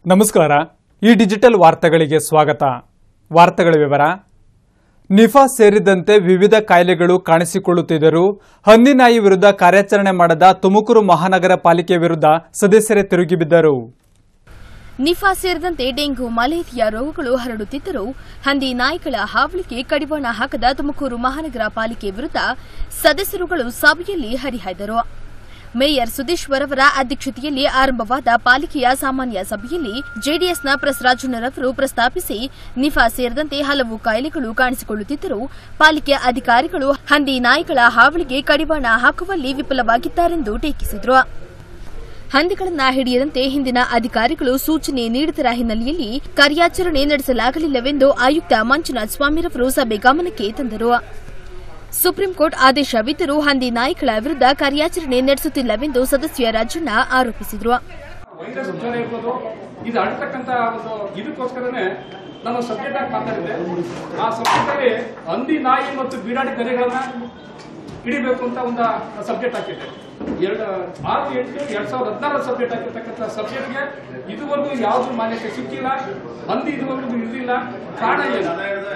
ನಮಸ್ಕಾರ ಈ ಡಿಜಿಟಲ್ ವಾರ್ತೆಗಳಿಗೆ ಸ್ವಾಗತ ವಾರ್ತೆಗಳ ವಿವರ ನಿಫಾ ಸೇರಿದಂತೆ ವಿವಿಧ ಕಾಯಿಲೆಗಳು ಕಾಣಿಸಿಕೊಳ್ಳುತ್ತಿದ್ದರೂ ಹಂದಿನಾಯಿ ವಿರುದ್ಧ ಕಾರ್ಯಾಚರಣೆ ಮಾಡದ ತುಮಕೂರು ಮಹಾನಗರ ಪಾಲಿಕೆ ವಿರುದ್ಧ ಸದಸ್ಯರೇ ತಿರುಗಿಬಿದ್ದರು ನಿಫಾ ಸೇರಿದಂತೆ ಡೆಂಗು ಮಲೇರಿಯಾ ರೋಗಗಳು ಹರಡುತ್ತಿದ್ದರೂ ಹಂದಿ ನಾಯಿಗಳ ಹಾವಳಿಗೆ ಕಡಿವಾಣ ಹಾಕದ ತುಮಕೂರು ಮಹಾನಗರ ಪಾಲಿಕೆ ವಿರುದ್ಧ ಸದಸ್ಯರುಗಳು ಸಭೆಯಲ್ಲಿ ಹರಿಹಾಯ್ದರು ಮೇಯರ್ ಸುಧೀಶ್ವರ್ ಅವರ ಅಧ್ಯಕ್ಷತೆಯಲ್ಲಿ ಆರಂಭವಾದ ಪಾಲಿಕೆಯ ಸಾಮಾನ್ಯ ಸಭೆಯಲ್ಲಿ ಜೆಡಿಎಸ್ನ ಪ್ರಸರಾಜುನರವರು ಪ್ರಸ್ತಾಪಿಸಿ ನಿಫಾ ಸೇರಿದಂತೆ ಹಲವು ಕಾಯಿಲೆಗಳು ಕಾಣಿಸಿಕೊಳ್ಳುತ್ತಿದ್ದರೂ ಪಾಲಿಕೆ ಅಧಿಕಾರಿಗಳು ಹಂದಿ ನಾಯಿಗಳ ಹಾವಳಿಗೆ ಕಡಿವಾಣ ಹಾಕುವಲ್ಲಿ ವಿಫಲವಾಗಿದ್ದಾರೆಂದು ಟೀಕಿಸಿದರು ಹಂದಿಗಳನ್ನ ಹಿಡಿಯದಂತೆ ಹಿಂದಿನ ಅಧಿಕಾರಿಗಳು ಸೂಚನೆ ನೀಡಿದರ ಹಿನ್ನೆಲೆಯಲ್ಲಿ ಕಾರ್ಯಾಚರಣೆ ನಡೆಸಲಾಗಲಿಲ್ಲವೆಂದು ಆಯುಕ್ತ ಮಂಜುನಾಥ್ ಸ್ವಾಮಿರವರು ಸಭೆ ಗಮನಕ್ಕೆ ತಂದರು ಸುಪ್ರೀಂ ಕೋರ್ಟ್ ಆದೇಶವಿದ್ದರೂ ಹಂದಿ ನಾಯಿಗಳ ವಿರುದ್ಧ ಕಾರ್ಯಾಚರಣೆ ನಡೆಸುತ್ತಿಲ್ಲವೆಂದು ಸದಸ್ಯ ರಾಜಣ್ಣ ಆರೋಪಿಸಿದರು ವೈರಸ್ ಜ್ವರ ಇರ್ಬೋದು ಇದು ಹರಡ್ತಕ್ಕಂಥ ಒಂದು ಇದಕ್ಕೋಸ್ಕರನೇ ನಾನು ಸಬ್ಜೆಕ್ಟ್ ಆಗಿ ಮಾತಾಡಿದ್ದೆ ಆ ಸಬ್ಜೆಕ್ಟ್ ಅಲ್ಲಿ ಹಂದಿ ನಾಯಿ ಮತ್ತು ಬೀಡಾಡಿ ಕರೆಗಳನ್ನ ಹಿಡಿಬೇಕು ಅಂತ ಒಂದು ಸಬ್ಜೆಕ್ಟ್ ಹಾಕಿದ್ದೆ ಎರಡು ಆರು ಎಂಟು ಎರಡ್ ಸಾವಿರದ ಹದಿನಾರು ಸಬ್ಜೆಕ್ಟ್ ಹಾಕಿರ್ತಕ್ಕಂಥ ಸಬ್ಜೆಕ್ಟ್ಗೆ ಇದುವರೆಗೂ ಯಾವುದು ಮಾನ್ಯತೆ ಸಿಕ್ಕಿಲ್ಲ ಹಂದಿ ಇದುವರೆಗೂ ಹಿಡಿದಿಲ್ಲ ಕಾರಣ ಏನು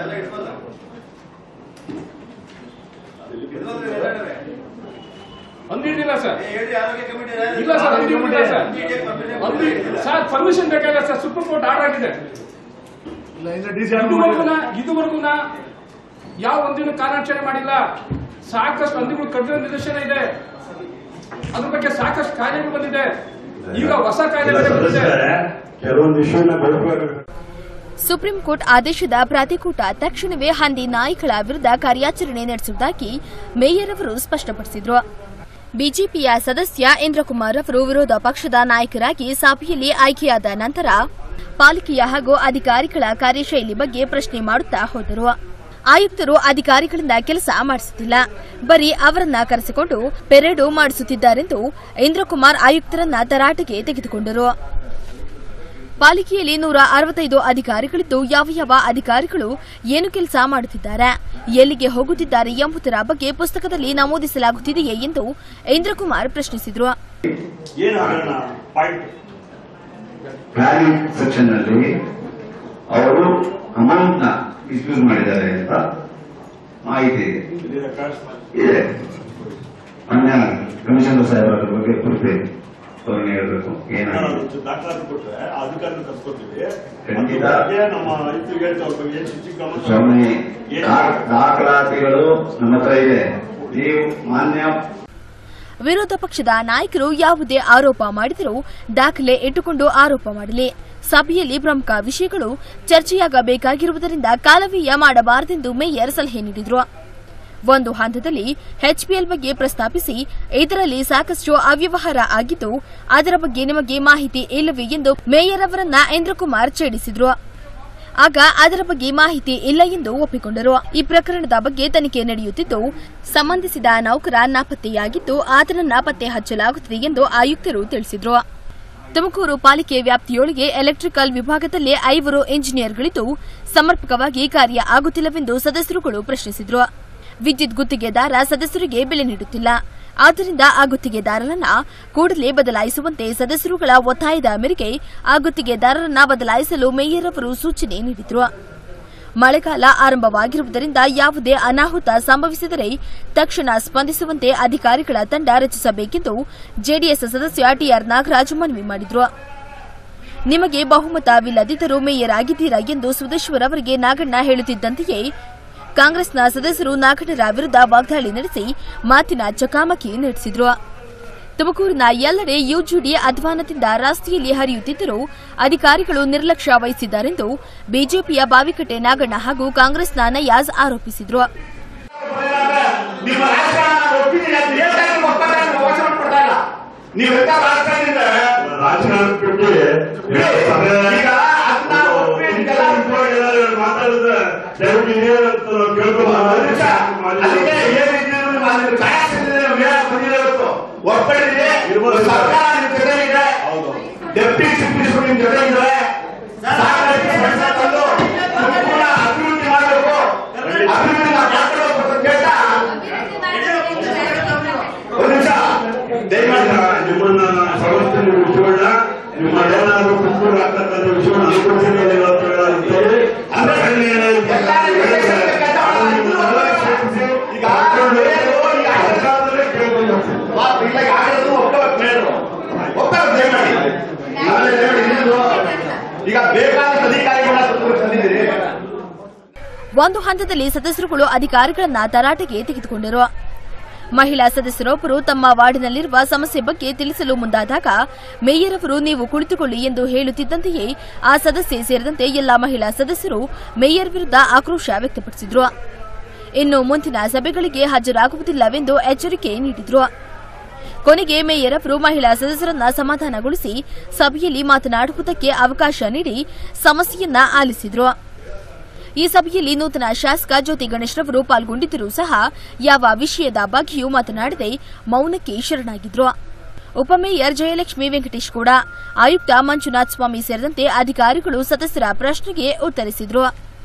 ಹಂದಿ ಹಿಡಿದಿಲ್ಲ ಸರ್ ಇಲ್ಲ ಸರ್ ಹಂದಿ ಹಿಡಿದಿಲ್ಲ ಸರ್ ಹಂದಿ ಸರ್ ಪರ್ಮಿಷನ್ ಬೇಕಾಗಿಲ್ಲ ಸರ್ ಸುಪ್ರೀಂ ಕೋರ್ಟ್ ಆರ್ಡರ್ ಆಗಿದೆ ಇದುವರೆಗೂ ಇದುವರೆಗೂ ಯಾವ ಒಂದಿನ ಕಾರ್ಯಾಚರಣೆ ಮಾಡಿಲ್ಲ ಸಾಕಷ್ಟು ಹಂದಿಗಳು ಕಡಿಮೆ ನಿದರ್ಶನ ಇದೆ ಅದ್ರ ಬಗ್ಗೆ ಸಾಕಷ್ಟು ಕಾಯಿಲೆಗಳು ಬಂದಿದೆ ಈಗ ಹೊಸ ಕಾಯಿಲೆ ಬೇರೆ ಬಂದಿದೆ ಕೆಲವೊಂದು ವಿಷಯನ ಬೆಳಕು ಸುಪ್ರೀಂ ಕೋರ್ಟ್ ಆದೇಶದ ಪ್ರಾಧಿಕೂಟ ತಕ್ಷಣವೇ ಹಂದಿ ನಾಯಿಗಳ ವಿರುದ್ಧ ಕಾರ್ಯಾಚರಣೆ ನಡೆಸುವುದಾಗಿ ಮೇಯರ್ ಅವರು ಸ್ಪಷ್ಟಪಡಿಸಿದರು ಬಿಜೆಪಿಯ ಸದಸ್ಯ ಇಂದ್ರಕುಮಾರ್ ಅವರು ವಿರೋಧ ಪಕ್ಷದ ನಾಯಕರಾಗಿ ಸಭೆಯಲ್ಲಿ ಆಯ್ಕೆಯಾದ ನಂತರ ಪಾಲಿಕೆಯ ಹಾಗೂ ಅಧಿಕಾರಿಗಳ ಕಾರ್ಯಶೈಲಿ ಬಗ್ಗೆ ಪ್ರಶ್ನೆ ಮಾಡುತ್ತಾ ಹೋದರು ಆಯುಕ್ತರು ಅಧಿಕಾರಿಗಳಿಂದ ಕೆಲಸ ಮಾಡಿಸುತ್ತಿಲ್ಲ ಬರೀ ಅವರನ್ನ ಕರೆಸಿಕೊಂಡು ಪೆರೇಡು ಮಾಡಿಸುತ್ತಿದ್ದಾರೆಂದು ಇಂದ್ರಕುಮಾರ್ ಆಯುಕ್ತರನ್ನ ತರಾಟೆಗೆ ತೆಗೆದುಕೊಂಡರು ಪಾಲಿಕೆಯಲ್ಲಿ ನೂರ ಅರವತ್ತೈದು ಅಧಿಕಾರಿಗಳಿದ್ದು ಯಾವ ಯಾವ ಅಧಿಕಾರಿಗಳು ಏನು ಕೆಲಸ ಮಾಡುತ್ತಿದ್ದಾರೆ ಎಲ್ಲಿಗೆ ಹೋಗುತ್ತಿದ್ದಾರೆ ಎಂಬುದರ ಬಗ್ಗೆ ಪುಸ್ತಕದಲ್ಲಿ ನಮೂದಿಸಲಾಗುತ್ತಿದೆಯೇ ಎಂದು ಇಂದ್ರಕುಮಾರ್ ಪ್ರಶ್ನಿಸಿದರು ಏನು ಆಗೋಣ ಪಾಯಿಂಟ್ ಪ್ಲಾನಿಂಗ್ ಸೆಕ್ಷನ್ ನಲ್ಲಿ ಅವರು ಅಮೌಂಟ್ ನ ಮಿಸ್ಯೂಸ್ ಮಾಡಿದ್ದಾರೆ ಅಂತ ಮಾಹಿತಿ ಇದೆ. ಇದರ ಕಾಸ್ಟ್ ಇದೆ ಮಾನ್ಯ ಕಮಿಷನರ್ ಸಾಹೇಬ್ ಅದ್ರ ಬಗ್ಗೆ ಪೂರ್ತಿ ವಿವರಣೆ ಹೇಳಬೇಕು ಏನಾಗಿದೆ ದಾಖಲಾತಿ ಕೊಟ್ರೆ ಆ ಅಧಿಕಾರಿನ ಕರ್ಸ್ಕೊತೀವಿ ಖಂಡಿತ. ಅದ್ರ ಬಗ್ಗೆ ನಮ್ಮ ರೈತರಿಗೆ ಹೇಳ್ತಾ ಹೋಗ್ಬೇಕು ಏನ್ ಶಿಕ್ಷೆ ಗಮನ ಸ್ವಾಮಿ ಏನು ದಾ- ದಾಖಲಾತಿಗಳು ನಮ್ಮ ಹತ್ರ ಇದೆ ನೀವು ಮಾನ್ಯ ವಿರೋಧ ಪಕ್ಷದ ನಾಯಕರು ಯಾವುದೇ ಆರೋಪ ಮಾಡಿದರೂ ದಾಖಲೆ ಇಟ್ಟುಕೊಂಡು ಆರೋಪ ಮಾಡಲಿ ಸಭೆಯಲ್ಲಿ ಪ್ರಮುಖ ವಿಷಯಗಳು ಚರ್ಚೆಯಾಗಬೇಕಾಗಿರುವುದರಿಂದ ಕಾಲವ್ಯಯ ಮಾಡಬಾರದೆಂದು ಮೇಯರ್ ಸಲಹೆ ನೀಡಿದರು ಒಂದು ಹಂತದಲ್ಲಿ ಎಚ್ಪಿಎಲ್ ಬಗ್ಗೆ ಪ್ರಸ್ತಾಪಿಸಿ ಇದರಲ್ಲಿ ಸಾಕಷ್ಟು ಅವ್ಯವಹಾರ ಆಗಿದ್ದು ಅದರ ಬಗ್ಗೆ ನಿಮಗೆ ಮಾಹಿತಿ ಇಲ್ಲವೇ ಎಂದು ಮೇಯರ್ ಅವರನ್ನ ಇಂದ್ರಕುಮಾರ್ ಛೇಡಿಸಿದ್ರು ಆಗ ಅದರ ಬಗ್ಗೆ ಮಾಹಿತಿ ಇಲ್ಲ ಎಂದು ಒಪ್ಪಿಕೊಂಡರು ಈ ಪ್ರಕರಣದ ಬಗ್ಗೆ ತನಿಖೆ ನಡೆಯುತ್ತಿದ್ದು ಸಂಬಂಧಿಸಿದ ನೌಕರ ನಾಪತ್ತೆಯಾಗಿದ್ದು ಆತನನ್ನ ಪತ್ತೆ ಹಚ್ಚಲಾಗುತ್ತಿದೆ ಎಂದು ಆಯುಕ್ತರು ತಿಳಿಸಿದರು ತುಮಕೂರು ಪಾಲಿಕೆ ವ್ಯಾಪ್ತಿಯೊಳಗೆ ಎಲೆಕ್ಟ್ರಿಕಲ್ ವಿಭಾಗದಲ್ಲೇ ಐವರು ಇಂಜಿನಿಯರ್ಗಳಿದ್ದು ಸಮರ್ಪಕವಾಗಿ ಕಾರ್ಯ ಆಗುತ್ತಿಲ್ಲವೆಂದು ಸದಸ್ಯರುಗಳು ಪ್ರಶ್ನಿಸಿದರು ವಿದ್ಯುತ್ ಗುತ್ತಿಗೆದಾರ ಸದಸ್ಯರಿಗೆ ಬೆಲೆ ನೀಡುತ್ತಿಲ್ಲ ಆದ್ದರಿಂದ ಆ ಗುತ್ತಿಗೆದಾರರನ್ನ ಕೂಡಲೇ ಬದಲಾಯಿಸುವಂತೆ ಸದಸ್ಯರುಗಳ ಒತ್ತಾಯದ ಮೇರೆಗೆ ಆ ಗುತ್ತಿಗೆದಾರರನ್ನ ಬದಲಾಯಿಸಲು ಮೇಯರ್ ಅವರು ಸೂಚನೆ ನೀಡಿದರು ಮಳೆಗಾಲ ಆರಂಭವಾಗಿರುವುದರಿಂದ ಯಾವುದೇ ಅನಾಹುತ ಸಂಭವಿಸಿದರೆ ತಕ್ಷಣ ಸ್ಪಂದಿಸುವಂತೆ ಅಧಿಕಾರಿಗಳ ತಂಡ ರಚಿಸಬೇಕೆಂದು ಜೆಡಿಎಸ್ ಸದಸ್ಯ ಟಿಆರ್ ನಾಗರಾಜ್ ಮನವಿ ಮಾಡಿದರು ನಿಮಗೆ ಬಹುಮತವಿಲ್ಲದಿದ್ದರೂ ಮೇಯರ್ ಆಗಿದ್ದೀರಾ ಎಂದು ಸುದೇಶ್ವರ್ ಅವರಿಗೆ ನಾಗಣ್ಣ ಹೇಳುತ್ತಿದ್ದಂತೆಯೇ ಕಾಂಗ್ರೆಸ್ನ ಸದಸ್ಯರು ನಾಗಣ್ಣರ ವಿರುದ್ಧ ವಾಗ್ದಾಳಿ ನಡೆಸಿ ಮಾತಿನ ಚಕಾಮಕಿ ನಡೆಸಿದರು ತುಮಕೂರಿನ ಎಲ್ಲೆಡೆ ಯುಜಿಡಿ ಅಧ್ವಾನದಿಂದ ರಸ್ತೆಯಲ್ಲಿ ಹರಿಯುತ್ತಿದ್ದರೂ ಅಧಿಕಾರಿಗಳು ನಿರ್ಲಕ್ಷ್ಯ ವಹಿಸಿದ್ದಾರೆಂದು ಬಿಜೆಪಿಯ ಬಾವಿಕಟ್ಟೆ ನಾಗಣ್ಣ ಹಾಗೂ ಕಾಂಗ್ರೆಸ್ನ ನಯಾಜ್ ಆರೋಪಿಸಿದರು ನಿಮ್ಮ ರಾಜಕಾರಣ ಒಪ್ಪಿದ್ದೀನಿ ಅಂತ ಹೇಳ್ತಾರೆ ಒಪ್ಪಂದ ಅವಕಾಶ ಕೊಡ್ತಾ ಇಲ್ಲ ನೀವೆಂತ ರಾಜಕಾರಣಿಯಿಂದ ರಾಜಕಾರಣ ಬಿಟ್ಟು ಈಗ ಅದನ್ನ ಒಪ್ಪಿ ನಿಮ್ಗೆಲ್ಲ ಮಾತಾಡಿದ್ರೆ ದಯವಿಟ್ಟು ಇದೇನಂತ ನಾವು ಅದಕ್ಕೆ ಅದಕ್ಕೆ ಕೇಳ್ಕೊಂಡು ಏನ್ ರೀತಿ ಮಾಡಿದ್ರೆ ಕಾಯಸಿದ್ರೆ ಮೇಲೆ ಬಂದಿದೆ ಇವತ್ತು ಒಪ್ಪಳಿದೆ ಇರ್ಬೋದು. ಸರ್ಕಾರ ನಿಮ್ ಜೊತೆ ಇದೆ ಹೌದು ಡೆಪ್ಟಿ ಚೀಫ್ ಮಿನಿಸ್ಟರ್ ನಿಮ್ ಜೊತೆ ಇದ್ದಾರೆ ಸಾಕಷ್ಟು ಕೆಲಸ ತಂದು ತುಮಕೂರನ್ನ ಅಭಿವೃದ್ಧಿ ಮಾಡಬೇಕು ಅಭಿವೃದ್ಧಿ ನಾವು ಮಾಡ್ಕೊಳ್ಬೇಕು ಅಂತ ಹೇಳ್ತಾ ಒಂದು ನಿಮಿಷ ದಯಮಾಡಿ ನಿಮ್ಮನ್ನ ನಾನು ಸಮಸ್ಯೆ ವಿಷಯಗಳನ್ನ ನಿಮ್ಮ ಏನಾದ್ರು ಕುಕ್ಕೂರು ಆಗ್ತಕ್ಕಂಥ ಬೇಕಾದ ಅಧಿಕಾರಿಗಳನ್ನ ತಂದಿದ್ದೀರಿ ಒಂದು ಹಂತದಲ್ಲಿ ಸದಸ್ಯರುಗಳು ಅಧಿಕಾರಿಗಳನ್ನ ತರಾಟೆಗೆ ತೆಗೆದುಕೊಂಡರು ಮಹಿಳಾ ಸದಸ್ಯರೊಬ್ಬರು ತಮ್ಮ ವಾರ್ಡಿನಲ್ಲಿರುವ ಸಮಸ್ಯೆ ಬಗ್ಗೆ ತಿಳಿಸಲು ಮುಂದಾದಾಗ ಮೇಯರ್ ಅವರು ನೀವು ಕುಳಿತುಕೊಳ್ಳಿ ಎಂದು ಹೇಳುತ್ತಿದ್ದಂತೆಯೇ ಆ ಸದಸ್ಯೆ ಸೇರಿದಂತೆ ಎಲ್ಲಾ ಮಹಿಳಾ ಸದಸ್ಯರು ಮೇಯರ್ ವಿರುದ್ಧ ಆಕ್ರೋಶ ವ್ಯಕ್ತಪಡಿಸಿದ್ರು ಇನ್ನು ಮುಂದಿನ ಸಭೆಗಳಿಗೆ ಹಾಜರಾಗುವುದಿಲ್ಲವೆಂದು ಎಚ್ಚರಿಕೆ ನೀಡಿದ್ರು ಕೊನೆಗೆ ಮೇಯರ್ ಅವರು ಮಹಿಳಾ ಸದಸ್ಯರನ್ನ ಸಮಾಧಾನಗೊಳಿಸಿ ಸಭೆಯಲ್ಲಿ ಮಾತನಾಡುವುದಕ್ಕೆ ಅವಕಾಶ ನೀಡಿ ಸಮಸ್ಯೆಯನ್ನ ಆಲಿಸಿದ್ರು ಈ ಸಭೆಯಲ್ಲಿ ನೂತನ ಶಾಸಕ ಜ್ಯೋತಿ ಗಣೇಶ್ರವರು ಪಾಲ್ಗೊಂಡಿದ್ದರೂ ಸಹ ಯಾವ ವಿಷಯದ ಬಗ್ಗೆಯೂ ಮಾತನಾಡದೆ ಮೌನಕ್ಕೆ ಶರಣಾಗಿದ್ರು ಉಪಮೇಯರ್ ಜಯಲಕ್ಷ್ಮಿ ವೆಂಕಟೇಶ್ ಕೂಡ ಆಯುಕ್ತ ಮಂಜುನಾಥ್ ಸ್ವಾಮಿ ಸೇರಿದಂತೆ ಅಧಿಕಾರಿಗಳು ಸದಸ್ಯರ ಪ್ರಶ್ನೆಗೆ ಉತ್ತರಿಸಿದ್ರು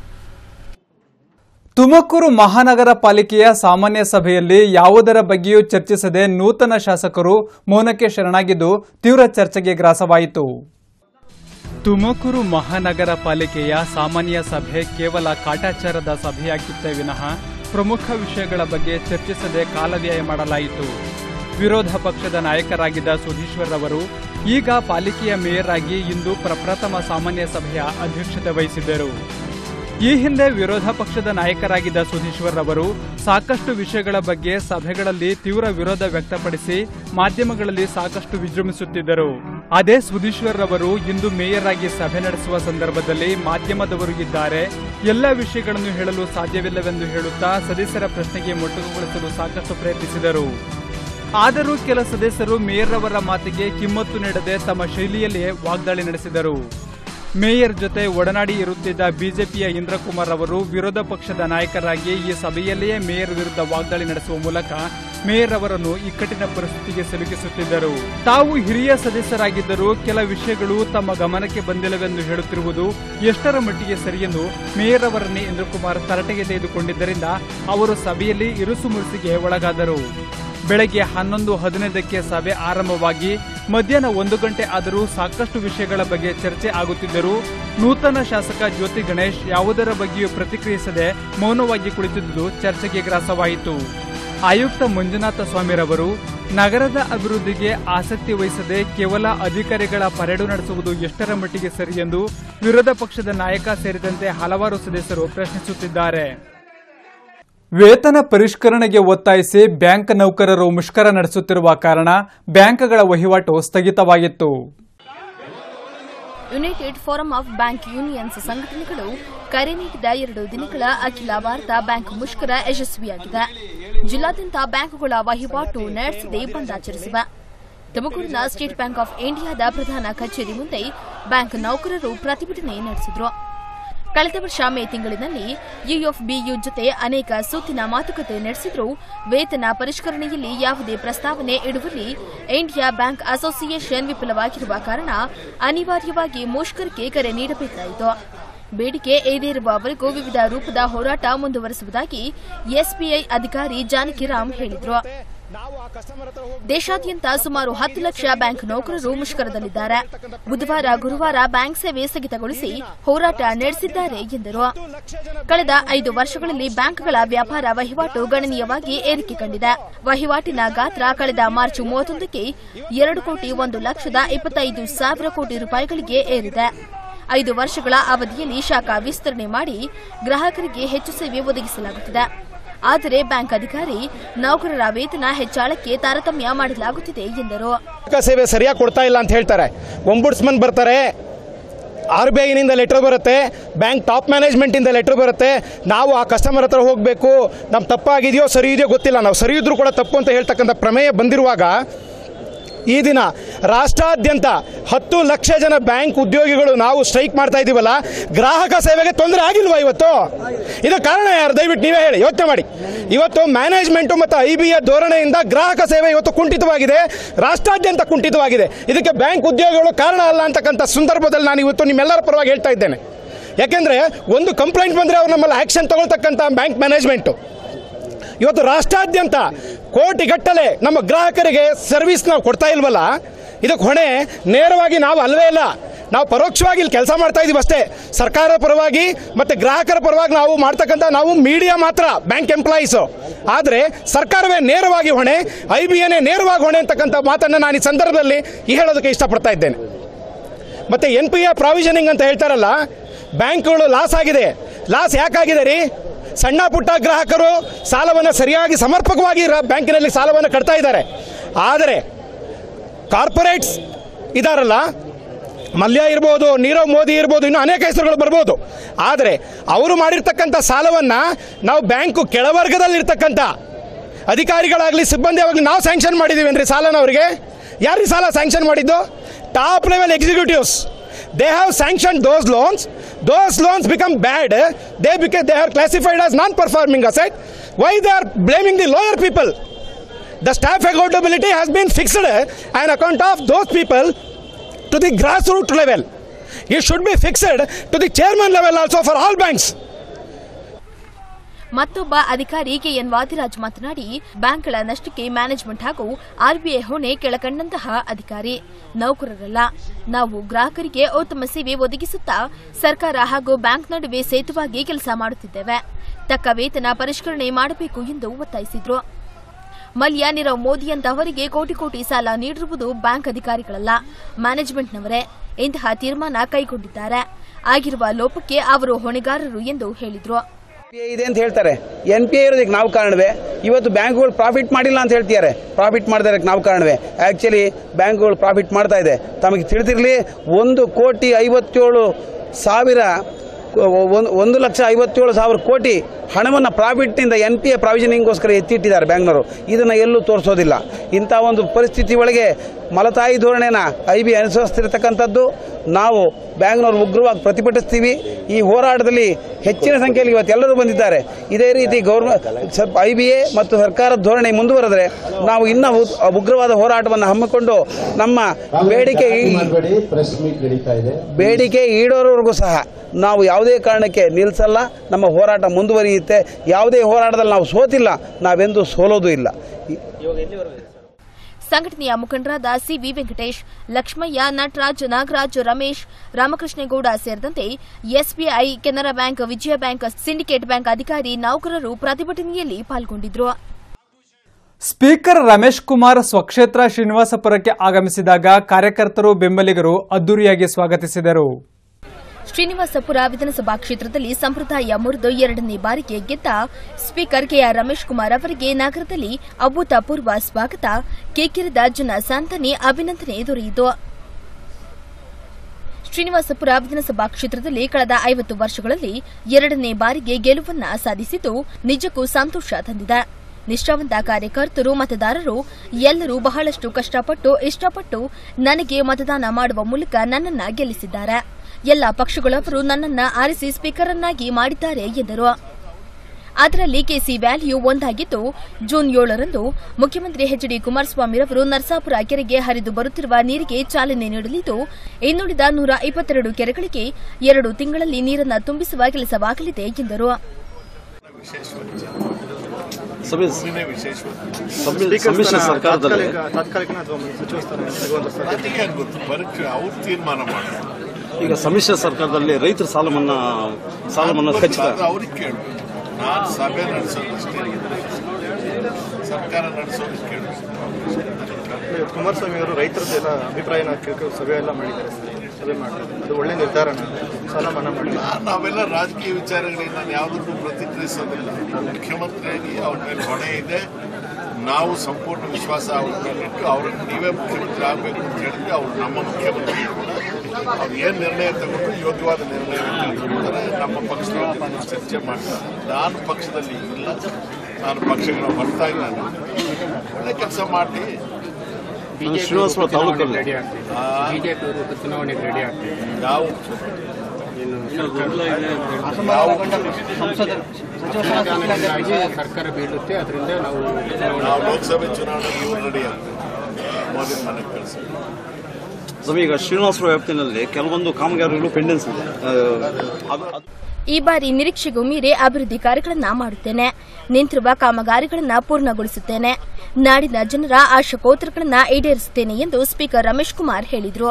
ತುಮಕೂರು ಮಹಾನಗರ ಪಾಲಿಕೆಯ ಸಾಮಾನ್ಯ ಸಭೆಯಲ್ಲಿ ಯಾವುದರ ಬಗ್ಗೆಯೂ ಚರ್ಚಿಸದೆ ನೂತನ ಶಾಸಕರು ಮೌನಕ್ಕೆ ಶರಣಾಗಿದ್ದು ತೀವ್ರ ಚರ್ಚೆಗೆ ಗ್ರಾಸವಾಯಿತು ತುಮಕೂರು ಮಹಾನಗರ ಪಾಲಿಕೆಯ ಸಾಮಾನ್ಯ ಸಭೆ ಕೇವಲ ಕಾಟಾಚಾರದ ಸಭೆಯಾಗಿತ್ತೇ ವಿನಃ ಪ್ರಮುಖ ವಿಷಯಗಳ ಬಗ್ಗೆ ಚರ್ಚಿಸದೆ ಕಾಲವ್ಯಯ ಮಾಡಲಾಯಿತು ವಿರೋಧ ಪಕ್ಷದ ನಾಯಕರಾಗಿದ್ದ ಸುಧೀಶ್ವರ್ ಅವರು ಈಗ ಪಾಲಿಕೆಯ ಮೇಯರ್ ಆಗಿ ಇಂದು ಪ್ರಪ್ರಥಮ ಸಾಮಾನ್ಯ ಸಭೆಯ ಅಧ್ಯಕ್ಷತೆ ವಹಿಸಿದ್ದರು ಈ ಹಿಂದೆ ವಿರೋಧ ಪಕ್ಷದ ನಾಯಕರಾಗಿದ್ದ ಸುಧೀಶ್ವರ್ ಅವರು ಸಾಕಷ್ಟು ವಿಷಯಗಳ ಬಗ್ಗೆ ಸಭೆಗಳಲ್ಲಿ ತೀವ್ರ ವಿರೋಧ ವ್ಯಕ್ತಪಡಿಸಿ ಮಾಧ್ಯಮಗಳಲ್ಲಿ ಸಾಕಷ್ಟು ವಿಜೃಂಭಿಸುತ್ತಿದ್ದರು ಅದೇ ಸುಧೀಶ್ವರ್ ಅವರು ಇಂದು ಮೇಯರ್ ಆಗಿ ಸಭೆ ನಡೆಸುವ ಸಂದರ್ಭದಲ್ಲಿ ಮಾಧ್ಯಮದವರು ಇದ್ದಾರೆ ಎಲ್ಲ ವಿಷಯಗಳನ್ನು ಹೇಳಲು ಸಾಧ್ಯವಿಲ್ಲವೆಂದು ಹೇಳುತ್ತಾ ಸದಸ್ಯರ ಪ್ರಶ್ನೆಗೆ ಮೊಟಕುಗೊಳಿಸಲು ಸಾಕಷ್ಟು ಪ್ರಯತ್ನಿಸಿದರು ಆದರೂ ಕೆಲ ಸದಸ್ಯರು ಮೇಯರ್ ಅವರ ಮಾತಿಗೆ ಕಿಮ್ಮತ್ತು ನೀಡದೆ ತಮ್ಮ ಶೈಲಿಯಲ್ಲಿಯೇ ವಾಗ್ದಾಳಿ ನಡೆಸಿದರು ಮೇಯರ್ ಜೊತೆ ಒಡನಾಡಿ ಇರುತ್ತಿದ್ದ ಬಿಜೆಪಿಯ ಇಂದ್ರಕುಮಾರ್ ಅವರು ವಿರೋಧ ಪಕ್ಷದ ನಾಯಕರಾಗಿ ಈ ಸಭೆಯಲ್ಲಿಯೇ ಮೇಯರ್ ವಿರುದ್ಧ ವಾಗ್ದಾಳಿ ನಡೆಸುವ ಮೂಲಕ ಮೇಯರ್ ಅವರನ್ನು ಇಕ್ಕಟ್ಟಿನ ಪರಿಸ್ಥಿತಿಗೆ ಸಿಲುಕಿಸುತ್ತಿದ್ದರು ತಾವು ಹಿರಿಯ ಸದಸ್ಯರಾಗಿದ್ದರೂ ಕೆಲ ವಿಷಯಗಳು ತಮ್ಮ ಗಮನಕ್ಕೆ ಬಂದಿಲ್ಲವೆಂದು ಹೇಳುತ್ತಿರುವುದು ಎಷ್ಟರ ಮಟ್ಟಿಗೆ ಸರಿಯೆಂದು ಮೇಯರ್ ಅವರನ್ನೇ ಇಂದ್ರಕುಮಾರ್ ತರಟೆಗೆ ತೆಗೆದುಕೊಂಡಿದ್ದರಿಂದ ಅವರು ಸಭೆಯಲ್ಲಿ ಇರುಸು ಮುರುಸಿಗೆ ಒಳಗಾದರು ಬೆಳಗ್ಗೆ ಹನ್ನೊಂದು ಹದಿನೈದಕ್ಕೆ ಸಭೆ ಆರಂಭವಾಗಿ ಮಧ್ಯಾಹ್ನ ಒಂದು ಗಂಟೆ ಆದರೂ ಸಾಕಷ್ಟು ವಿಷಯಗಳ ಬಗ್ಗೆ ಚರ್ಚೆ ಆಗುತ್ತಿದ್ದರೂ ನೂತನ ಶಾಸಕ ಜ್ಯೋತಿ ಗಣೇಶ್ ಯಾವುದರ ಬಗ್ಗೆಯೂ ಪ್ರತಿಕ್ರಿಯಿಸದೆ ಮೌನವಾಗಿ ಕುಳಿತಿದ್ದುದು ಚರ್ಚೆಗೆ ಗ್ರಾಸವಾಯಿತು ಆಯುಕ್ತ ಮಂಜುನಾಥ ಸ್ವಾಮಿರವರು ನಗರದ ಅಭಿವೃದ್ಧಿಗೆ ಆಸಕ್ತಿ ವಹಿಸದೆ ಕೇವಲ ಅಧಿಕಾರಿಗಳ ಪರೇಡು ನಡೆಸುವುದು ಎಷ್ಟರ ಮಟ್ಟಿಗೆ ಸರಿ ಎಂದು ವಿರೋಧ ಪಕ್ಷದ ನಾಯಕ ಸೇರಿದಂತೆ ಹಲವಾರು ಸದಸ್ಯರು ಪ್ರಶ್ನಿಸುತ್ತಿದ್ದಾರೆ ವೇತನ ಪರಿಷ್ಕರಣೆಗೆ ಒತ್ತಾಯಿಸಿ ಬ್ಯಾಂಕ್ ನೌಕರರು ಮುಷ್ಕರ ನಡೆಸುತ್ತಿರುವ ಕಾರಣ ಬ್ಯಾಂಕ್ಗಳ ವಹಿವಾಟು ಸ್ಥಗಿತವಾಗಿತ್ತು United Forum of Bank Unions ಸಂಘಟನೆಗಳು ಕರೆ ನೀಡಿದ ಎರಡು ದಿನಗಳ ಅಖಿಲ ಭಾರತ ಬ್ಯಾಂಕ್ ಮುಷ್ಕರ ಯಶಸ್ವಿಯಾಗಿದೆ ಜಿಲ್ಲಾದ್ಯಂತ ಬ್ಯಾಂಕುಗಳ ವಹಿವಾಟು ನಡೆಸದೆ ಬಂದ್ ಆಚರಿಸಿವೆ ತುಮಕೂರಿನ ಸ್ಟೇಟ್ ಬ್ಯಾಂಕ್ ಆಫ್ ಇಂಡಿಯಾದ ಪ್ರಧಾನ ಕಚೇರಿ ಮುಂದೆ ಬ್ಯಾಂಕ್ ನೌಕರರು ಪ್ರತಿಭಟನೆ ನಡೆಸಿದರು ಕಳೆದ ವರ್ಷ ಮೇ ತಿಂಗಳಿನಲ್ಲಿ ಯುಎಫ್ಬಿಯು ಜೊತೆ ಅನೇಕ ಸುತ್ತಿನ ಮಾತುಕತೆ ನಡೆಸಿದರೂ ವೇತನ ಪರಿಷ್ಕರಣೆಯಲ್ಲಿ ಯಾವುದೇ ಪ್ರಸ್ತಾವನೆ ಇಡುವಲ್ಲಿ ಇಂಡಿಯಾ ಬ್ಯಾಂಕ್ ಅಸೋಸಿಯೇಷನ್ ವಿಫಲವಾಗಿರುವ ಕಾರಣ ಅನಿವಾರ್ಯವಾಗಿ ಮುಷ್ಕರಕ್ಕೆ ಕರೆ ನೀಡಬೇಕಾಯಿತು ಬೇಡಿಕೆ ಈಡೇರುವವರೆಗೂ ವಿವಿಧ ರೂಪದ ಹೋರಾಟ ಮುಂದುವರೆಸುವುದಾಗಿ ಎಸ್ಬಿಐ ಅಧಿಕಾರಿ ಜಾನಕಿರಾಮ್ ಹೇಳಿದರು ದೇಶಾದ್ಯಂತ ಸುಮಾರು ಹತ್ತು ಲಕ್ಷ ಬ್ಯಾಂಕ್ ನೌಕರರು ಮುಷ್ಕರದಲ್ಲಿದ್ದಾರೆ ಬುಧವಾರ ಗುರುವಾರ ಬ್ಯಾಂಕ್ ಸೇವೆ ಸ್ಥಗಿತಗೊಳಿಸಿ ಹೋರಾಟ ನಡೆಸಿದ್ದಾರೆ ಎಂದರು ಕಳೆದ ಐದು ವರ್ಷಗಳಲ್ಲಿ ಬ್ಯಾಂಕ್ಗಳ ವ್ಯಾಪಾರ ವಹಿವಾಟು ಗಣನೀಯವಾಗಿ ಏರಿಕೆ ಕಂಡಿದೆ ವಹಿವಾಟಿನ ಗಾತ್ರ ಕಳೆದ ಮಾರ್ಚ್ ಮೂವತ್ತೊಂದಕ್ಕೆ ಎರಡು ಕೋಟಿ ಒಂದು ಲಕ್ಷದ ಇಪ್ಪತ್ತೈದು ಸಾವಿರ ಕೋಟಿ ರೂಪಾಯಿಗಳಿಗೆ ಏರಿದೆ ಐದು ವರ್ಷಗಳ ಅವಧಿಯಲ್ಲಿ ಶಾಖಾ ವಿಸ್ತರಣೆ ಮಾಡಿ ಗ್ರಾಹಕರಿಗೆ ಹೆಚ್ಚು ಸೇವೆ ಒದಗಿಸಲಾಗುತ್ತಿದೆ ಆದರೆ ಬ್ಯಾಂಕ್ ಅಧಿಕಾರಿ ನೌಕರರ ವೇತನ ಹೆಚ್ಚಳಕ್ಕೆ ತಾರತಮ್ಯ ಮಾಡಲಾಗುತ್ತಿದೆ ಎಂದರು ಗ್ರಾಹಕ ಸೇವೆ ಸರಿಯಾಗಿ ಕೊಡ್ತಾ ಇಲ್ಲ ಅಂತ ಹೇಳ್ತಾರೆ ಒಂಬುಡ್ಸ್ಮನ್ ಬರ್ತಾರೆ ಆರ್ ಬಿ ಐನಿಂದ ಲೆಟರ್ ಬರುತ್ತೆ ಬ್ಯಾಂಕ್ ಟಾಪ್ ಮ್ಯಾನೇಜ್ಮೆಂಟಿಂದ ಲೆಟರ್ ಬರುತ್ತೆ ನಾವು ಆ ಕಸ್ಟಮರ್ ಹತ್ರ ಹೋಗಬೇಕು ನಮ್ಮ ತಪ್ಪಾಗಿದೆಯೋ ಸರಿ ಇದೆಯೋ ಗೊತ್ತಿಲ್ಲ ನಾವು ಸರಿ ಇದ್ರೂ ಕೂಡ ತಪ್ಪು ಅಂತ ಹೇಳ್ತಕ್ಕಂಥ ಪ್ರಮೇಯ ಬಂದಿರುವಾಗ ಈ ದಿನ ರಾಷ್ಟ್ರಾದ್ಯಂತ ಹತ್ತು ಲಕ್ಷ ಜನ ಬ್ಯಾಂಕ್ ಉದ್ಯೋಗಿಗಳು ನಾವು ಸ್ಟ್ರೈಕ್ ಮಾಡ್ತಾ ಇದ್ದೀವಲ್ಲ ಗ್ರಾಹಕ ಸೇವೆಗೆ ತೊಂದರೆ ಆಗಿಲ್ವಾ ಇವತ್ತು ಇದು ಕಾರಣ ಯಾರು ದಯವಿಟ್ಟು ನೀವೇ ಹೇಳಿ ಯೋಚನೆ ಮಾಡಿ ಇವತ್ತು ಮ್ಯಾನೇಜ್ಮೆಂಟು ಮತ್ತು ಐ ಬಿಯ ಧೋರಣೆಯಿಂದ ಗ್ರಾಹಕ ಸೇವೆ ಇವತ್ತು ಕುಂಠಿತವಾಗಿದೆ ರಾಷ್ಟ್ರಾದ್ಯಂತ ಕುಂಠಿತವಾಗಿದೆ ಇದಕ್ಕೆ ಬ್ಯಾಂಕ್ ಉದ್ಯೋಗಿಗಳು ಕಾರಣ ಅಲ್ಲ ಅಂತಕ್ಕಂಥ ಸಂದರ್ಭದಲ್ಲಿ ನಾನು ಇವತ್ತು ನಿಮ್ಮೆಲ್ಲರ ಪರವಾಗಿ ಹೇಳ್ತಾ ಇದ್ದೇನೆ ಯಾಕೆಂದರೆ ಒಂದು ಕಂಪ್ಲೇಂಟ್ ಬಂದರೆ ಅವ್ರು ನಮ್ಮಲ್ಲಿ ಆ್ಯಕ್ಷನ್ ತಗೊಳ್ತಕ್ಕಂಥ ಬ್ಯಾಂಕ್ ಮ್ಯಾನೇಜ್ಮೆಂಟು ಇವತ್ತು ರಾಷ್ಟ್ರಾದ್ಯಂತ ಕೋಟಿಗಟ್ಟಲೆ ನಮ್ಮ ಗ್ರಾಹಕರಿಗೆ ಸರ್ವಿಸ್ ನಾವು ಕೊಡ್ತಾ ಇಲ್ವಲ್ಲ ಇದಕ್ಕೆ ಹೊಣೆ ನೇರವಾಗಿ ನಾವು ಅಲ್ವೇ ಇಲ್ಲ ನಾವು ಪರೋಕ್ಷವಾಗಿ ಇಲ್ಲಿ ಕೆಲಸ ಮಾಡ್ತಾ ಇದೀವಿ ಅಷ್ಟೇ ಸರ್ಕಾರದ ಪರವಾಗಿ ಮತ್ತು ಗ್ರಾಹಕರ ಪರವಾಗಿ ನಾವು ಮಾಡ್ತಕ್ಕಂಥ ನಾವು ಮೀಡಿಯಾ ಮಾತ್ರ ಬ್ಯಾಂಕ್ ಎಂಪ್ಲಾಯೀಸು ಆದರೆ ಸರ್ಕಾರವೇ ನೇರವಾಗಿ ಹೊಣೆ ಐ ಬಿ ಎನೇ ನೇರವಾಗಿ ಹೊಣೆ ಅಂತಕ್ಕಂಥ ಮಾತನ್ನು ನಾನು ಈ ಸಂದರ್ಭದಲ್ಲಿ ಈ ಹೇಳೋದಕ್ಕೆ ಇಷ್ಟಪಡ್ತಾ ಇದ್ದೇನೆ ಮತ್ತು ಎನ್ ಪಿ ಎ ಪ್ರಾವಿಷನಿಂಗ್ ಅಂತ ಹೇಳ್ತಾರಲ್ಲ ಬ್ಯಾಂಕ್ಗಳು ಲಾಸ್ ಆಗಿದೆ ಲಾಸ್ ಯಾಕಾಗಿದೆ ರೀ ಸಣ್ಣ ಪುಟ್ಟ ಗ್ರಾಹಕರು ಸಾಲವನ್ನು ಸರಿಯಾಗಿ ಸಮರ್ಪಕವಾಗಿ ರ- ಬ್ಯಾಂಕಿನಲ್ಲಿ ಸಾಲವನ್ನು ಕಟ್ತಾ ಇದ್ದಾರೆ ಆದರೆ ಕಾರ್ಪೊರೇಟ್ಸ್ ಇದಾರಲ್ಲ ಮಲ್ಯ ಇರ್ಬೋದು ನೀರವ್ ಮೋದಿ ಇರ್ಬೋದು ಇನ್ನೂ ಅನೇಕ ಹೆಸರುಗಳು ಬರ್ಬೋದು ಆದರೆ ಅವರು ಮಾಡಿರ್ತಕ್ಕಂಥ ಸಾಲವನ್ನು ನಾವು ಬ್ಯಾಂಕು ಕೆಳವರ್ಗದಲ್ಲಿರ್ತಕ್ಕಂಥ ಅಧಿಕಾರಿಗಳಾಗಲಿ ಸಿಬ್ಬಂದಿ ಆಗಲಿ ನಾವು ಸ್ಯಾಂಕ್ಷನ್ ಮಾಡಿದ್ದೀವಿ ಅಂದರೆ ಸಾಲನ ಅವರಿಗೆ ಯಾರಿಗೆ ಸಾಲ ಸ್ಯಾಂಕ್ಷನ್ ಮಾಡಿದ್ದು top level executives they have sanction those loans those loans become bad they became they are classified as non performing asset why they are blaming the lower people the staff accountability has been fixed on account of those people to the grassroots level. It should be fixed to the chairman level also for all banks. ಮತ್ತೊಬ್ಬ ಅಧಿಕಾರಿ K N Vadiraj ಮಾತನಾಡಿ ಬ್ಯಾಂಕ್ಗಳ ನಷ್ಟಕ್ಕೆ management ಹಾಗೂ RBI ಹೊಣೆ ಕೆಳಕಂಡಂತಹ ಅಧಿಕಾರಿ ನೌಕರರಲ್ಲ ನಾವು ಗ್ರಾಹಕರಿಗೆ ಉತ್ತಮ ಸೇವೆ ಒದಗಿಸುತ್ತಾ ಸರ್ಕಾರ ಹಾಗೂ ಬ್ಯಾಂಕ್ ನಡುವೆ ಸೇತುವಾಗಿ ಕೆಲಸ ಮಾಡುತ್ತಿದ್ದೇವೆ ತಕ್ಕ ವೇತನ ಪರಿಷ್ಕರಣೆ ಮಾಡಬೇಕು ಎಂದು ಒತ್ತಾಯಿಸಿದ್ರು ಮಲ್ಯ ನೀರವ್ ಮೋದಿಯಂತಹವರಿಗೆ ಕೋಟಿ ಕೋಟಿ ಸಾಲ ನೀಡಿರುವುದು ಬ್ಯಾಂಕ್ ಅಧಿಕಾರಿಗಳಲ್ಲ ಮ್ಯಾನೇಜ್ಮೆಂಟ್ನವರೇ ಇಂತಹ ತೀರ್ಮಾನ ಕೈಗೊಂಡಿದ್ದಾರೆ ಆಗಿರುವ ಲೋಪಕ್ಕೆ ಅವರು ಹೊಣೆಗಾರರು ಎಂದು ಹೇಳಿದ್ರು NPA ಇದೆ ಅಂತ ಹೇಳ್ತಾರೆ ಎನ್ ಪಿ ಐ ಇರೋದಕ್ಕೆ ನಾವು ಕಾರಣವೇ ಇವತ್ತು ಬ್ಯಾಂಕ್ಗಳು ಪ್ರಾಫಿಟ್ ಮಾಡಿಲ್ಲ ಅಂತ ಹೇಳ್ತಿದ್ದಾರೆ ಪ್ರಾಫಿಟ್ ಮಾಡಿದಕ್ಕೆ ನಾವು ಕಾರಣವೇ ಆ್ಯಕ್ಚುಲಿ ಬ್ಯಾಂಕ್ಗಳು ಪ್ರಾಫಿಟ್ ಮಾಡ್ತಾ ಇದೆ ತಮಗೆ ತಿಳಿದಿರಲಿ ಒಂದು ಕೋಟಿ ಐವತ್ತೇಳು ಸಾವಿರ ಒಂದು ಒಂದು ಲಕ್ಷ ಐವತ್ತೇಳು ಸಾವಿರ ಕೋಟಿ ಹಣವನ್ನು ಪ್ರಾಫಿಟ್ನಿಂದ ಎನ್ ಪಿ ಎ ಪ್ರಾವಿಷನಿಂಗ್ಗೋಸ್ಕರ ಎತ್ತಿಟ್ಟಿದ್ದಾರೆ ಬ್ಯಾಂಕ್ನವರು ಇದನ್ನು ಎಲ್ಲೂ ತೋರಿಸೋದಿಲ್ಲ ಇಂಥ ಒಂದು ಪರಿಸ್ಥಿತಿ ಒಳಗೆ ಮಲತಾಯಿ ಧೋರಣೆನ ಐ ಬಿ ಅನುಸರಿಸ್ತಿರ್ತಕ್ಕಂಥದ್ದು ನಾವು ಬ್ಯಾಂಕ್ನವರು ಉಗ್ರವಾಗಿ ಪ್ರತಿಭಟಿಸ್ತೀವಿ ಈ ಹೋರಾಟದಲ್ಲಿ ಹೆಚ್ಚಿನ ಸಂಖ್ಯೆಯಲ್ಲಿ ಇವತ್ತೆಲ್ಲರೂ ಬಂದಿದ್ದಾರೆ ಇದೇ ರೀತಿ ಗೌರ್ಮೆಂಟ್ ಸ್ವಲ್ಪ ಐ ಬಿ ಎ ಮತ್ತು ಸರ್ಕಾರದ ಧೋರಣೆ ಮುಂದುವರೆದರೆ ನಾವು ಇನ್ನೂ ಉ- ಉಗ್ರವಾದ ಹೋರಾಟವನ್ನು ಹಮ್ಮಿಕೊಂಡು ನಮ್ಮ ಬೇಡಿಕೆ ಈ- ಮಾಡಬೇಡಿ ಪ್ರೆಸ್ ಮೀಟ್ ನಡೀತಾ ಇದೆ ಬೇಡಿಕೆ ಈಡೋರವರೆಗೂ ಸಹ ನಾವು ಯಾವುದೇ ಕಾರಣಕ್ಕೆ ನಿಲ್ಲಿಸಲ್ಲ ನಮ್ಮ ಹೋರಾಟ ಮುಂದುವರಿಯುತ್ತೆ ಯಾವುದೇ ಹೋರಾಟದಲ್ಲಿ ನಾವು ಸೋತಿಲ್ಲ ನಾವೆಂದೂ ಸೋಲೋದು ಇಲ್ಲ ಈ- ಸಂಘಟನೆಯ ಮುಖಂಡರಾದ ಸಿವಿ ವೆಂಕಟೇಶ್ ಲಕ್ಷ್ಮಯ್ಯ ನಟರಾಜ್ ನಾಗರಾಜ್ ರಮೇಶ್ ರಾಮಕೃಷ್ಣೇಗೌಡ ಸೇರಿದಂತೆ SBI Canara bank Vijaya bank syndicate bank ಅಧಿಕಾರಿ ನೌಕರರು ಪ್ರತಿಭಟನೆಯಲ್ಲಿ ಪಾಲ್ಗೊಂಡಿದ್ರು ಸ್ಪೀಕರ್ ರಮೇಶ್ ಕುಮಾರ್ ಸ್ವಕ್ಷೇತ್ರ ಶ್ರೀನಿವಾಸಪುರಕ್ಕೆ ಆಗಮಿಸಿದಾಗ ಕಾರ್ಯಕರ್ತರು ಬೆಂಬಲಿಗರು ಅದ್ದೂರಿಯಾಗಿ ಸ್ವಾಗತಿಸಿದರು ಶ್ರೀನಿವಾಸಪುರ ವಿಧಾನಸಭಾ ಕ್ಷೇತ್ರದಲ್ಲಿ ಸಂಪ್ರದಾಯ ಮುರಿದು ಎರಡನೇ ಬಾರಿಗೆ ಗೆದ್ದ ಸ್ಪೀಕರ್ ಕೆಆರ್ ರಮೇಶ್ ಕುಮಾರ್ ಅವರಿಗೆ ನಗರದಲ್ಲಿ ಅಭೂತಪೂರ್ವ ಸ್ವಾಗತ ಕೇಕಿರಿದ ಜನ ಸಂತನೆ ಅಭಿನಂದನೆ ದೊರೆಯಿತು ಶ್ರೀನಿವಾಸಪುರ ವಿಧಾನಸಭಾ ಕ್ಷೇತ್ರದಲ್ಲಿ ಕಳೆದ ಐವತ್ತು ವರ್ಷಗಳಲ್ಲಿ ಎರಡನೇ ಬಾರಿಗೆ ಗೆಲುವನ್ನ ಸಾಧಿಸಿದ್ದು ನಿಜಕ್ಕೂ ಸಂತೋಷ ತಂದಿದೆ ನಿಷ್ಠಾವಂತ ಕಾರ್ಯಕರ್ತರು ಮತದಾರರು ಎಲ್ಲರೂ ಬಹಳಷ್ಟು ಕಷ್ಟಪಟ್ಟು ಇಷ್ಟಪಟ್ಟು ನನಗೆ ಮತದಾನ ಮಾಡುವ ಮೂಲಕ ನನ್ನನ್ನ ಗೆಲ್ಲಿಸಿದ್ದಾರೆ ಎಲ್ಲ ಪಕ್ಷಗಳವರು ನನ್ನನ್ನ ಆರಿಸಿ ಸ್ಪೀಕರ್ ಅನ್ನಾಗಿ ಮಾಡಿದ್ದಾರೆ ಎಂದರು ಅದರಲ್ಲಿ ಕೆಸಿ ವ್ಯಾಲಿಯು ಒಂದಾಗಿದ್ದು ಜೂನ್ ಏಳರಂದು ಮುಖ್ಯಮಂತ್ರಿ ಎಚ್ ಡಿ ಕುಮಾರಸ್ವಾಮಿರವರು ನರಸಾಪುರ ಕೆರೆಗೆ ಹರಿದು ಬರುತ್ತಿರುವ ನೀರಿಗೆ ಚಾಲನೆ ನೀಡಲಿದ್ದು ಇನ್ನುಳಿದ ನೂರ ಇಪ್ಪತ್ತೆರಡು ಕೆರೆಗಳಿಗೆ ಎರಡು ತಿಂಗಳಲ್ಲಿ ನೀರನ್ನು ತುಂಬಿಸುವ ಕೆಲಸವಾಗಲಿದೆ ಎಂದರು ಸಮ್ಮಿಶ್ರ ಸರ್ಕಾರದಲ್ಲಿ ನನಗೆ ಹೆಂಗ್ ಗೊತ್ತು ಪರೀಕ್ಷೆ ಅವ್ರು ತೀರ್ಮಾನ ಮಾಡ್ತಾರೆ ಈಗ ಸಮ್ಮಿಶ್ರ ಸರ್ಕಾರದಲ್ಲಿ ರೈತರ ಸಾಲ ಮನ್ನಾ ಸಾಲ ಮನ್ನಾ ಖಚಿತ ಅದು ಅವ್ರಿಗೆ ಕೇಳಬೇಕು ನಾನು ಸಭೆ ನಡೆಸೋದಷ್ಟೇ ಸರ್ಕಾರ ನಡೆಸೋದಕ್ಕೆ ಕೇಳಬೇಕು ಕುಮಾರಸ್ವಾಮಿ ಅವರು ರೈತರದ್ದೆಲ್ಲ ಅಭಿಪ್ರಾಯನ ಕೇಳ್ಕೊ ಸಭೆ ಎಲ್ಲ ಮಾಡಿದ್ದಾರೆ ಸಭೆ ಮಾಡಿದ್ದಾರೆ ಅದು ಒಳ್ಳೆ ನಿರ್ಧಾರನ ಸಾಲ ಮನ್ನಾ ಮಾಡಿ ನಾನ್ ನಾವೆಲ್ಲ ರಾಜಕೀಯ ವಿಚಾರಗಳಿಗೆ ನಾನು ಯಾವುದಕ್ಕೂ ಪ್ರತಿಕ್ರಿಯಿಸೋದಿಲ್ಲ ಮುಖ್ಯಮಂತ್ರಿಯಾಗಿ ಅವ್ರ ಮೇಲೆ ಹೊಣೆ ಇದೆ ನಾವು ಸಂಪೂರ್ಣ ವಿಶ್ವಾಸ ಅವ್ರ ಮೇಲೆ ಇಟ್ಟು ಅವ್ರನ್ನ ನೀವೇ ಮುಖ್ಯಮಂತ್ರಿ ಆಗಬೇಕು ಅಂತ ಹೇಳಿದ್ರೆ ಅವ್ರು ನಮ್ಮ ಮುಖ್ಯಮಂತ್ರಿ ಕೂಡ ಅವ್ರು ಏನು ನಿರ್ಣಯ ತಗೊಂಡು ಯೋಗ್ಯವಾದ ನಿರ್ಣಯ ತೆಗೆದುಕೊಳ್ತಾರೆ ನಮ್ಮ ಪಕ್ಷದೊಂದಿಗೆ ಚರ್ಚೆ ಮಾಡ್ತಾರೆ ನಾನು ಪಕ್ಷದಲ್ಲಿ ಇಲ್ಲ ನಾನು ಪಕ್ಷಗಳ ಹೊರತಾಗಿ ನಾನು ಒಳ್ಳೆ ಕೆಲಸ ಮಾಡಿ ಶ್ರೀನಿವಾಸಪುರ ತಾಲೂಕಲ್ಲಿ ಆ, ಚುನಾವಣೆಗೆ ರೆಡಿ ಆಗ್ತದೆ ಯಾವ ಸರ್ಕಾರ ಬೀಳುತ್ತೆ ಅದರಿಂದ ನಾವು ನಾವು ಲೋಕಸಭೆ ಚುನಾವಣೆಗೆ ಇವ್ರು ರೆಡಿ ಆಗ್ತೇವೆ ಮೋದಿ ಮನೆಗೆ ಕಳಿಸಿ ಸ್ವಾಮಿ ಈಗ ಶ್ರೀನಿವಾಸಪುರ ವ್ಯಾಪ್ತಿನಲ್ಲಿ ಕೆಲವೊಂದು ಕಾಮಗಾರಿಗಳು ಪೆಂಡೆನ್ಸ್ ಇದೆ ಆ, ಅದು- ಅದು- ಈ ಬಾರಿ ನಿರೀಕ್ಷೆಗೂ ಮೀರಿ ಅಭಿವೃದ್ಧಿ ಕಾರ್ಯಗಳನ್ನ ಮಾಡುತ್ತೇನೆ ನಿಂತಿರುವ ಕಾಮಗಾರಿಗಳನ್ನ ಪೂರ್ಣಗೊಳಿಸುತ್ತೇನೆ ನಾಡಿನ ಜನರ ಆಶಕೋತ್ತರಗಳನ್ನ ಈಡೇರಿಸುತ್ತೇನೆ ಎಂದು ಸ್ಪೀಕರ್ ರಮೇಶ್ ಕುಮಾರ್ ಹೇಳಿದರು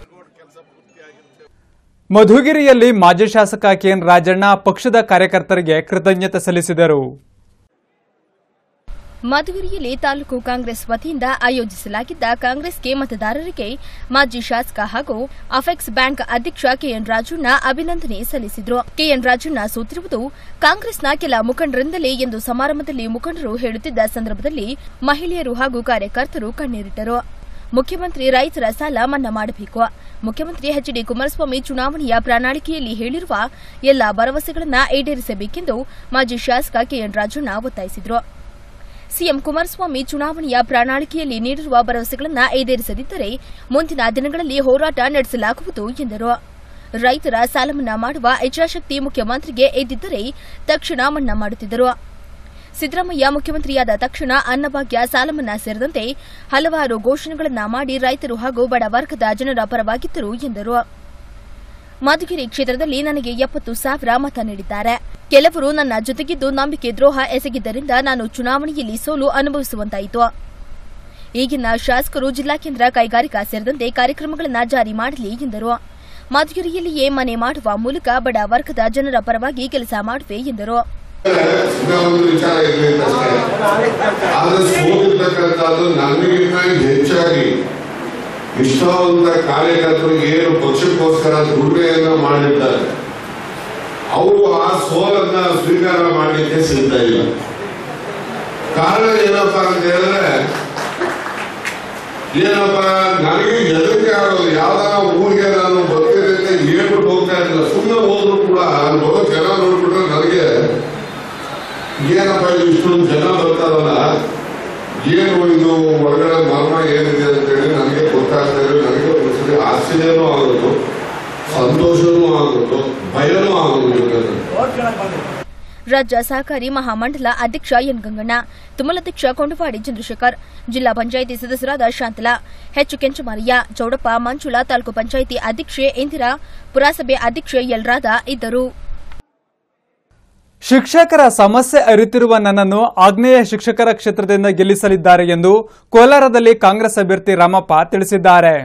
ಮಧುಗಿರಿಯಲ್ಲಿ ಮಾಜಿ ಶಾಸಕ ಕೆಎನ್ ರಾಜಣ್ಣ ಪಕ್ಷದ ಕಾರ್ಯಕರ್ತರಿಗೆ ಕೃತಜ್ಞತೆ ಸಲ್ಲಿಸಿದರು ಮಧುಗಿರಿಯಲ್ಲಿ ತಾಲೂಕು ಕಾಂಗ್ರೆಸ್ ವತಿಯಿಂದ ಆಯೋಜಿಸಲಾಗಿದ್ದ ಕಾಂಗ್ರೆಸ್ಗೆ ಮತದಾರರಿಗೆ ಮಾಜಿ ಶಾಸಕ ಹಾಗೂ ಅಫೆಕ್ಸ್ ಬ್ಯಾಂಕ್ ಅಧ್ಯಕ್ಷ ಕೆಎನ್ ರಾಜಣ್ಣ ಅಭಿನಂದನೆ ಸಲ್ಲಿಸಿದರು ಕೆಎನ್ ರಾಜಣ್ಣ ಸೋತಿರುವುದು ಕಾಂಗ್ರೆಸ್ನ ಕೆಲ ಮುಖಂಡರಿಂದಲೇ ಎಂದು ಸಮಾರಂಭದಲ್ಲಿ ಮುಖಂಡರು ಹೇಳುತ್ತಿದ್ದ ಸಂದರ್ಭದಲ್ಲಿ ಮಹಿಳೆಯರು ಹಾಗೂ ಕಾರ್ಯಕರ್ತರು ಕಣ್ಣೀರಿಟ್ಟರು ಮುಖ್ಯಮಂತ್ರಿ ರೈತರ ಸಾಲ ಮನ್ನಾ ಮಾಡಬೇಕು ಮುಖ್ಯಮಂತ್ರಿ ಎಚ್ ಡಿ ಕುಮಾರಸ್ವಾಮಿ ಚುನಾವಣೆಯ ಪ್ರಣಾಳಿಕೆಯಲ್ಲಿ ಹೇಳಿರುವ ಎಲ್ಲಾ ಭರವಸೆಗಳನ್ನು ಈಡೇರಿಸಬೇಕೆಂದು ಮಾಜಿ ಶಾಸಕ ಕೆಎನ್ ರಾಜಣ್ಣ ಒತ್ತಾಯಿಸಿದರು ಸಿಎಂ ಕುಮಾರಸ್ವಾಮಿ ಚುನಾವಣೆಯ ಪ್ರಣಾಳಿಕೆಯಲ್ಲಿ ನೀಡಿರುವ ಭರವಸೆಗಳನ್ನು ಈಡೇರಿಸದಿದ್ದರೆ ಮುಂದಿನ ದಿನಗಳಲ್ಲಿ ಹೋರಾಟ ನಡೆಸಲಾಗುವುದು ಎಂದರು ರೈತರ ಸಾಲ ಮನ್ನಾ ಮಾಡುವ ಇಚ್ಛಾಶಕ್ತಿ ಮುಖ್ಯಮಂತ್ರಿಗೆ ಇದ್ದಿದ್ದರೆ ತಕ್ಷಣ ಮನ್ನಾ ಮಾಡುತ್ತಿದ್ದರು ಸಿದ್ದರಾಮಯ್ಯ ಮುಖ್ಯಮಂತ್ರಿಯಾದ ತಕ್ಷಣ ಅನ್ನಭಾಗ್ಯ ಸಾಲ ಮನ್ನಾ ಸೇರಿದಂತೆ ಹಲವಾರು ಘೋಷಣೆಗಳನ್ನು ಮಾಡಿ ರೈತರು ಹಾಗೂ ಬಡ ವರ್ಗದ ಜನರ ಪರವಾಗಿದ್ದರು ಎಂದರು ಮಧುಗಿರಿ ಕ್ಷೇತ್ರದಲ್ಲಿ ನನಗೆ ಎಪ್ಪತ್ತು ಸಾವಿರ ಮತ ನೀಡಿದ್ದಾರೆ ಕೆಲವರು ನನ್ನ ಜೊತೆಗಿದ್ದು ನಂಬಿಕೆ ದ್ರೋಹ ಎಸಗಿದ್ದರಿಂದ ನಾನು ಚುನಾವಣೆಯಲ್ಲಿ ಸೋಲು ಅನುಭವಿಸುವಂತಾಯಿತು ಈಗಿನ ಶಾಸಕರು ಜಿಲ್ಲಾ ಕೇಂದ್ರ ಕೈಗಾರಿಕಾ ಸೇರಿದಂತೆ ಕಾರ್ಯಕ್ರಮಗಳನ್ನು ಜಾರಿ ಮಾಡಲಿ ಎಂದರು ಮಧುಗಿರಿಯಲ್ಲಿಯೇ ಮನೆ ಮಾಡುವ ಮೂಲಕ ಬಡ ವರ್ಗದ ಜನರ ಪರವಾಗಿ ಕೆಲಸ ಮಾಡುವೆ ಎಂದರು ಒಂದು ವಿಚಾರ ಇರಲಿಲ್ಲ ಅಷ್ಟೇ ಆದ್ರೆ ಸೋತಿರ್ತಕ್ಕಂಥದ್ದು ನನಗಿಂತ ಹೆಚ್ಚಾಗಿ ನಿಷ್ಠಾವಂತ ಕಾರ್ಯಕರ್ತರು ಏನು ಪಕ್ಷಕ್ಕೋಸ್ಕರ ದುಡಿಮೆಯನ್ನ ಮಾಡಿದ್ದಾರೆ ಅವರು ಆ ಸೋಲನ್ನ ಸ್ವೀಕಾರ ಮಾಡಲಿಕ್ಕೆ ಸಿದ್ಧ ಇಲ್ಲ ಕಾರಣ ಏನಪ್ಪಾ ಅಂತ ಹೇಳಿದ್ರೆ ಏನಪ್ಪ ನನಗೆ ಹೆದರಿಕೆ ಆಗೋದು ಯಾವ್ದಾರ ಊರಿಗೆ ನಾನು ಬರ್ತೀನಿ ಅಂತ ಹೇಳ್ಬಿಟ್ಟು ಹೋಗ್ತಾ ಇರಲಿಲ್ಲ ಸುಮ್ಮನೆ ಹೋದ್ರು ಕೂಡ ಅಲ್ಲಿ ಬರೋ ಜನ ನೋಡ್ಬಿಟ್ರೆ ನನಗೆ ಏನಪ್ಪ ಇದು ಇಷ್ಟೊಂದು ಜನ ಬರ್ತಾರಲ್ಲ ಏನು ಇದು ಒಳಗಡೆ ಮರ್ಮ ಏನಿದೆ ಅಂತೇಳಿ ನನಗೆ ಗೊತ್ತಾಗ್ತಾ ಇದೆ ನನಗೆ ಒಂದ್ಸರಿ ಆಶ್ಚರ್ಯನೂ ಆಗೋದು ಸಂತೋಷನೂ ಆಗೋದು ಭಯನೂ ಆಗೋದು ರಾಜ್ಯ ಸಹಕಾರಿ ಮಹಾಮಂಡಲ ಅಧ್ಯಕ್ಷ ಎನ್ ಗಂಗಣ್ಣ ತುಮಲಾಧ್ಯಕ್ಷ ಕೊಂಡವಾಡಿ ಚಂದ್ರಶೇಖರ್ ಜಿಲ್ಲಾ ಪಂಚಾಯಿತಿ ಸದಸ್ಯರಾದ ಶಾಂತಲಾ ಎಚ್ ಕೆಂಚಮಾರಯ್ಯ ಚೌಡಪ್ಪ ಮಂಜುಳಾ ತಾಲೂಕು ಪಂಚಾಯಿತಿ ಅಧ್ಯಕ್ಷೆ ಇಂದಿರಾ ಪುರಸಭೆ ಅಧ್ಯಕ್ಷೆ ಎಲ್ ರಾಧಾ ಇದ್ದರು ಶಿಕ್ಷಕರ ಸಮಸ್ಯೆ ಅರಿತಿರುವ ನನ್ನನ್ನು ಆಗ್ನೇಯ ಶಿಕ್ಷಕರ ಕ್ಷೇತ್ರದಿಂದ ಗೆಲ್ಲಿಸಲಿದ್ದಾರೆ ಎಂದು ಕೋಲಾರದಲ್ಲಿ ಕಾಂಗ್ರೆಸ್ ಅಭ್ಯರ್ಥಿ ರಾಮಪ್ಪ ತಿಳಿಸಿದ್ದಾರೆ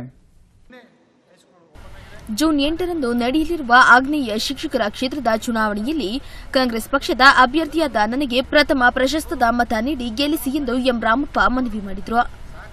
ಜೂನ್ ಎಂಟರಂದು ನಡೆಯಲಿರುವ ಆಗ್ನೇಯ ಶಿಕ್ಷಕರ ಕ್ಷೇತ್ರದ ಚುನಾವಣೆಯಲ್ಲಿ ಕಾಂಗ್ರೆಸ್ ಪಕ್ಷದ ಅಭ್ಯರ್ಥಿಯಾದ ನನಗೆ ಪ್ರಥಮ ಪ್ರಶಸ್ತದ ಮತ ನೀಡಿ ಗೆಲ್ಲಿಸಿ ಎಂದು ಎಂ ರಾಮಪ್ಪ ಮನವಿ ಮಾಡಿದರು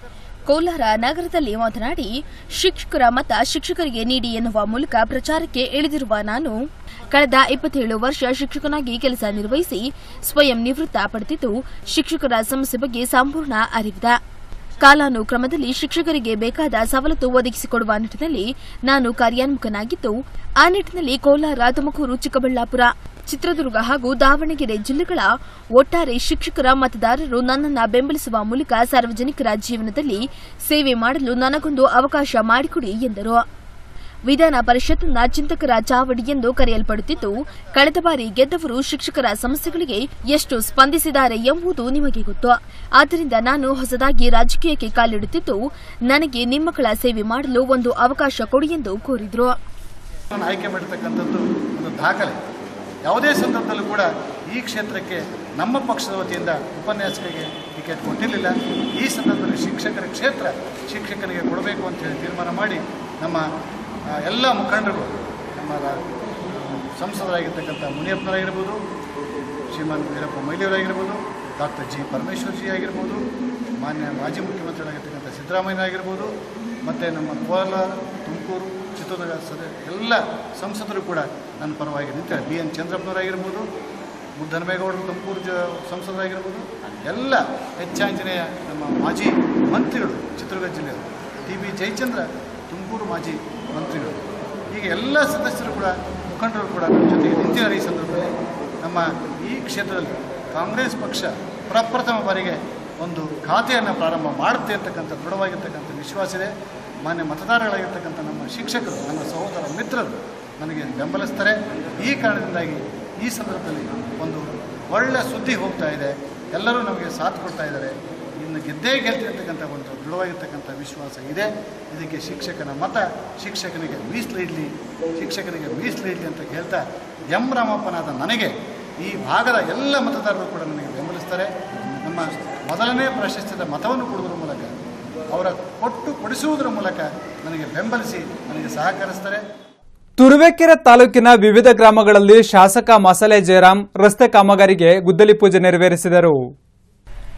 ಕೋಲಾರ ನಗರದಲ್ಲಿ ಮಾತನಾಡಿ ಶಿಕ್ಷಕರ ಮತ ಶಿಕ್ಷಕರಿಗೆ ನೀಡಿ ಎನ್ನುವ ಮೂಲಕ ಪ್ರಚಾರಕ್ಕೆ ಇಳಿದಿರುವ ನಾನು ಕಳೆದ ಇಪ್ಪತ್ತೇಳು ವರ್ಷ ಶಿಕ್ಷಕನಾಗಿ ಕೆಲಸ ನಿರ್ವಹಿಸಿ ಸ್ವಯಂ ನಿವೃತ್ತ ಪಡೆದಿದ್ದು ಶಿಕ್ಷಕರ ಸಮಸ್ಯೆ ಬಗ್ಗೆ ಸಂಪೂರ್ಣ ಅರಿವಿದೆ ಕಾಲಾನುಕ್ರಮದಲ್ಲಿ ಶಿಕ್ಷಕರಿಗೆ ಬೇಕಾದ ಸವಲತ್ತು ಒದಗಿಸಿಕೊಡುವ ನಿಟ್ಟಿನಲ್ಲಿ ನಾನು ಕಾರ್ಯೋನ್ಮುಖನಾಗಿದ್ದು ಆ ನಿಟ್ಟಿನಲ್ಲಿ ಕೋಲಾರ ತುಮಕೂರು ಚಿಕ್ಕಬಳ್ಳಾಪುರ ಚಿತ್ರದುರ್ಗ ಹಾಗೂ ದಾವಣಗೆರೆ ಜಿಲ್ಲೆಗಳ ಒಟ್ಟಾರೆ ಶಿಕ್ಷಕರ ಮತದಾರರು ನನ್ನನ್ನು ಬೆಂಬಲಿಸುವ ಮೂಲಕ ಸಾರ್ವಜನಿಕರ ಜೀವನದಲ್ಲಿ ಸೇವೆ ಮಾಡಲು ನನಗೊಂದು ಅವಕಾಶ ಮಾಡಿಕೊಡಿ ಎಂದರು ವಿಧಾನ ಪರಿಷತ್ನ ಚಿಂತಕರ ಚಾವಡಿ ಎಂದು ಕರೆಯಲ್ಪಡುತ್ತಿದ್ದು ಕಳೆದ ಬಾರಿ ಗೆದ್ದವರು ಶಿಕ್ಷಕರ ಸಮಸ್ಯೆಗಳಿಗೆ ಎಷ್ಟು ಸ್ಪಂದಿಸಿದ್ದಾರೆ ಎಂಬುದು ನಿಮಗೆ ಗೊತ್ತು ಆದ್ದರಿಂದ ನಾನು ಹೊಸದಾಗಿ ರಾಜಕೀಯಕ್ಕೆ ಕಾಲಿಡುತ್ತಿದ್ದು ನನಗೆ ನಿಮ್ಮಗಳ ಸೇವೆ ಮಾಡಲು ಒಂದು ಅವಕಾಶ ಕೊಡಿ ಎಂದು ಕೋರಿದರು ನಾನು ಆಯ್ಕೆ ಮಾಡಿರ್ತಕ್ಕಂಥದ್ದು ಒಂದು ದಾಖಲೆ ಯಾವುದೇ ಸಂದರ್ಭದಲ್ಲೂ ಕೂಡ ಈ ಕ್ಷೇತ್ರಕ್ಕೆ ನಮ್ಮ ಪಕ್ಷದ ವತಿಯಿಂದ ಉಪನ್ಯಾಸಕರಿಗೆ ಟಿಕೆಟ್ ಕೊಟ್ಟಿರಲಿಲ್ಲ ಈ ಸಂದರ್ಭದಲ್ಲಿ ಶಿಕ್ಷಕರ ಕ್ಷೇತ್ರ ಶಿಕ್ಷಕನಿಗೆ ಕೊಡಬೇಕು ಅಂತ ಹೇಳಿ ತೀರ್ಮಾನ ಮಾಡಿ ನಮ್ಮ ಆ, ಎಲ್ಲ ಮುಖಂಡರು ನಮ್ಮ ರಾ- ಸಂಸದರಾಗಿರ್ತಕ್ಕಂಥ ಮುನಿಯಪ್ಪನವರಾಗಿರ್ಬೋದು ಶ್ರೀಮಾನ್ ವೀರಪ್ಪ ಮೊಯ್ಲಿಯವರಾಗಿರ್ಬೋದು ಡಾಕ್ಟರ್ ಜಿ ಪರಮೇಶ್ವರ್ಜಿ ಆಗಿರ್ಬೋದು ಮಾನ್ಯ ಮಾಜಿ ಮುಖ್ಯಮಂತ್ರಿಗಳಾಗಿರ್ತಕ್ಕಂಥ ಸಿದ್ದರಾಮಯ್ಯನಾಗಿರ್ಬೋದು ಮತ್ತು ನಮ್ಮ ಕೋಲಾರ ತುಮಕೂರು ಚಿತ್ರದುರ್ಗ ಸದ ಎಲ್ಲ ಸಂಸದರು ಕೂಡ ನನ್ನ ಪರವಾಗಿ ನಿಂತಾರೆ ಬಿ ಎನ್ ಚಂದ್ರಪ್ಪನವರಾಗಿರ್ಬೋದು ಮುದ್ದನಮೇಗೌಡರು ತುಮಕೂರು ಜ ಸಂಸದರಾಗಿರ್ಬೋದು ಎಲ್ಲ ಹೆಚ್ಚಾಂಜನೇಯ ನಮ್ಮ ಮಾಜಿ ಮಂತ್ರಿಗಳು ಚಿತ್ರದುರ್ಗ ಜಿಲ್ಲೆಯವರು ಟಿ ಬಿ ಜಯಚಂದ್ರ ತುಮಕೂರು ಮಾಜಿ ಮಂತ್ರಿಗಳು ಹೀಗೆ ಎಲ್ಲ ಸದಸ್ಯರು ಕೂಡ ಮುಖಂಡರು ಕೂಡ ನಮ್ಮ ಜೊತೆಗೆ ನಿಂತಿದ್ದಾರೆ ಈ ಸಂದರ್ಭದಲ್ಲಿ ನಮ್ಮ ಈ ಕ್ಷೇತ್ರದಲ್ಲಿ ಕಾಂಗ್ರೆಸ್ ಪಕ್ಷ ಪ್ರಪ್ರಥಮ ಬಾರಿಗೆ ಒಂದು ಖಾತೆಯನ್ನು ಪ್ರಾರಂಭ ಮಾಡುತ್ತೆ ಅಂತಕ್ಕಂಥ ದೃಢವಾಗಿರ್ತಕ್ಕಂಥ ವಿಶ್ವಾಸ ಇದೆ ಮಾನ್ಯ ಮತದಾರಗಳಾಗಿರ್ತಕ್ಕಂಥ ನಮ್ಮ ಶಿಕ್ಷಕರು ನನ್ನ ಸಹೋದರ ಮಿತ್ರರು ನನಗೆ ಬೆಂಬಲಿಸ್ತಾರೆ ಈ ಕಾರಣದಿಂದಾಗಿ ಈ ಸಂದರ್ಭದಲ್ಲಿ ಒಂದು ಒಳ್ಳೆಯ ಸುದ್ದಿ ಹೋಗ್ತಾ ಇದೆ ಎಲ್ಲರೂ ನಮಗೆ ಸಾಥ್ ಕೊಡ್ತಾ ಇದ್ದಾರೆ ಇನ್ನು ಗೆದ್ದೇ ಗೆಲ್ತೀವಿ ಅಂತಕ್ಕಂಥ ಒಂದು ದೃಢವಾಗಿರ್ತಕ್ಕಂಥ ವಿಶ್ವಾಸ ಇದೆ ಇದಕ್ಕೆ ಶಿಕ್ಷಕನ ಮತ ಶಿಕ್ಷಕನಿಗೆ ಮೀಸಲಿಡಲಿ ಶಿಕ್ಷಕನಿಗೆ ಮೀಸಲಿಡಲಿ ಅಂತ ಹೇಳ್ತಾ ಎಂ ರಾಮಪ್ಪನಾದ ನನಗೆ ಈ ಭಾಗದ ಎಲ್ಲ ಮತದಾರರು ಕೂಡ ನನಗೆ ಬೆಂಬಲಿಸ್ತಾರೆ ನಮ್ಮ ಮೊದಲನೇ ಪ್ರಶಸ್ತಿದ ಮತವನ್ನು ಕೊಡುವುದರ ಮೂಲಕ ಅವರ ಕೊಟ್ಟು ಕೊಡಿಸುವುದರ ಮೂಲಕ ನನಗೆ ಬೆಂಬಲಿಸಿ ನನಗೆ ಸಹಕರಿಸ್ತಾರೆ ತುರುವೇಕೆರೆ ತಾಲೂಕಿನ ವಿವಿಧ ಗ್ರಾಮಗಳಲ್ಲಿ ಶಾಸಕ ಮಸಾಲೆ ಜಯರಾಮ್ ರಸ್ತೆ ಕಾಮಗಾರಿಗೆ ಗುದ್ದಲಿ ಪೂಜೆ ನೆರವೇರಿಸಿದರು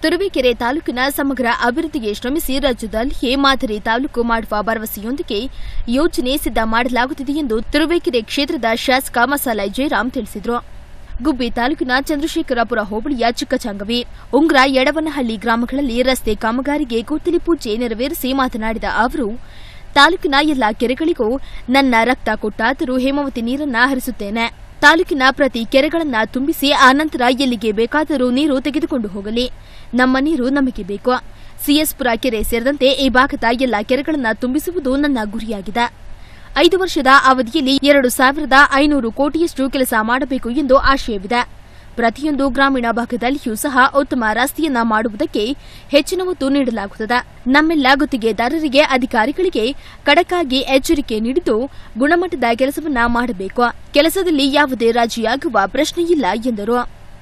ತುರುವೇಕೆರೆ ತಾಲೂಕಿನ ಸಮಗ್ರ ಅಭಿವೃದ್ಧಿಗೆ ಶ್ರಮಿಸಿ ರಾಜ್ಯದಲ್ಲಿಯೇ ಮಾದರಿ ತಾಲೂಕು ಮಾಡುವ ಭರವಸೆಯೊಂದಿಗೆ ಯೋಜನೆ ಸಿದ್ಧ ಮಾಡಲಾಗುತ್ತಿದೆ ಎಂದು ತುರುವೇಕೆರೆ ಕ್ಷೇತ್ರದ ಶಾಸಕ ಮಸಾಲ ಜಯರಾಮ್ ತಿಳಿಸಿದರು ಗುಬ್ಬಿ ತಾಲೂಕಿನ ಚಂದ್ರಶೇಖರಪುರ ಹೋಬಳಿಯ ಚಿಕ್ಕಚಂಗವಿ ಉಂಗ್ರ ಯಡವನಹಳ್ಳಿ ಗ್ರಾಮಗಳಲ್ಲಿ ರಸ್ತೆ ಕಾಮಗಾರಿಗೆ ಗುದ್ದಲಿ ಪೂಜೆ ನೆರವೇರಿಸಿ ಮಾತನಾಡಿದ ಅವರು ತಾಲೂಕಿನ ಎಲ್ಲಾ ಕೆರೆಗಳಿಗೂ ನನ್ನ ರಕ್ತ ಕೊಟ್ಟಾದರೂ ಹೇಮಾವತಿ ನೀರನ್ನ ಹರಿಸುತ್ತೇನೆ ತಾಲೂಕಿನ ಪ್ರತಿ ಕೆರೆಗಳನ್ನ ತುಂಬಿಸಿ ಆನಂತರ ಎಲ್ಲಿಗೆ ಬೇಕಾದರೂ ನೀರು ತೆಗೆದುಕೊಂಡು ಹೋಗಲಿ ನಮ್ಮ ನೀರು ನಮಗೆ ಬೇಕು ಸಿಎಸ್ಪುರ ಕೆರೆ ಸೇರಿದಂತೆ ಈ ಭಾಗದ ಎಲ್ಲಾ ಕೆರೆಗಳನ್ನ ತುಂಬಿಸುವುದು ನನ್ನ ಗುರಿಯಾಗಿದೆ ಐದು ವರ್ಷದ ಅವಧಿಯಲ್ಲಿ ಎರಡು ಸಾವಿರದ ಐನೂರು ಕೋಟಿಯಷ್ಟು ಕೆಲಸ ಮಾಡಬೇಕು ಎಂದು ಆಶಯವಿದೆ ಪ್ರತಿಯೊಂದು ಗ್ರಾಮೀಣ ಭಾಗದಲ್ಲಿಯೂ ಸಹ ಉತ್ತಮ ರಸ್ತೆಯನ್ನ ಮಾಡುವುದಕ್ಕೆ ಹೆಚ್ಚಿನ ಒತ್ತು ನೀಡಲಾಗುತ್ತದೆ ನಮ್ಮೆಲ್ಲ ಗುತ್ತಿಗೆದಾರರಿಗೆ ಅಧಿಕಾರಿಗಳಿಗೆ ಖಡಕ್ಕಾಗಿ ಎಚ್ಚರಿಕೆ ನೀಡಿದ್ದು ಗುಣಮಟ್ಟದ ಕೆಲಸವನ್ನ ಮಾಡಬೇಕು ಕೆಲಸದಲ್ಲಿ ಯಾವುದೇ ರಾಜಿಯಾಗುವ ಪ್ರಶ್ನೆಯಿಲ್ಲ ಎಂದರು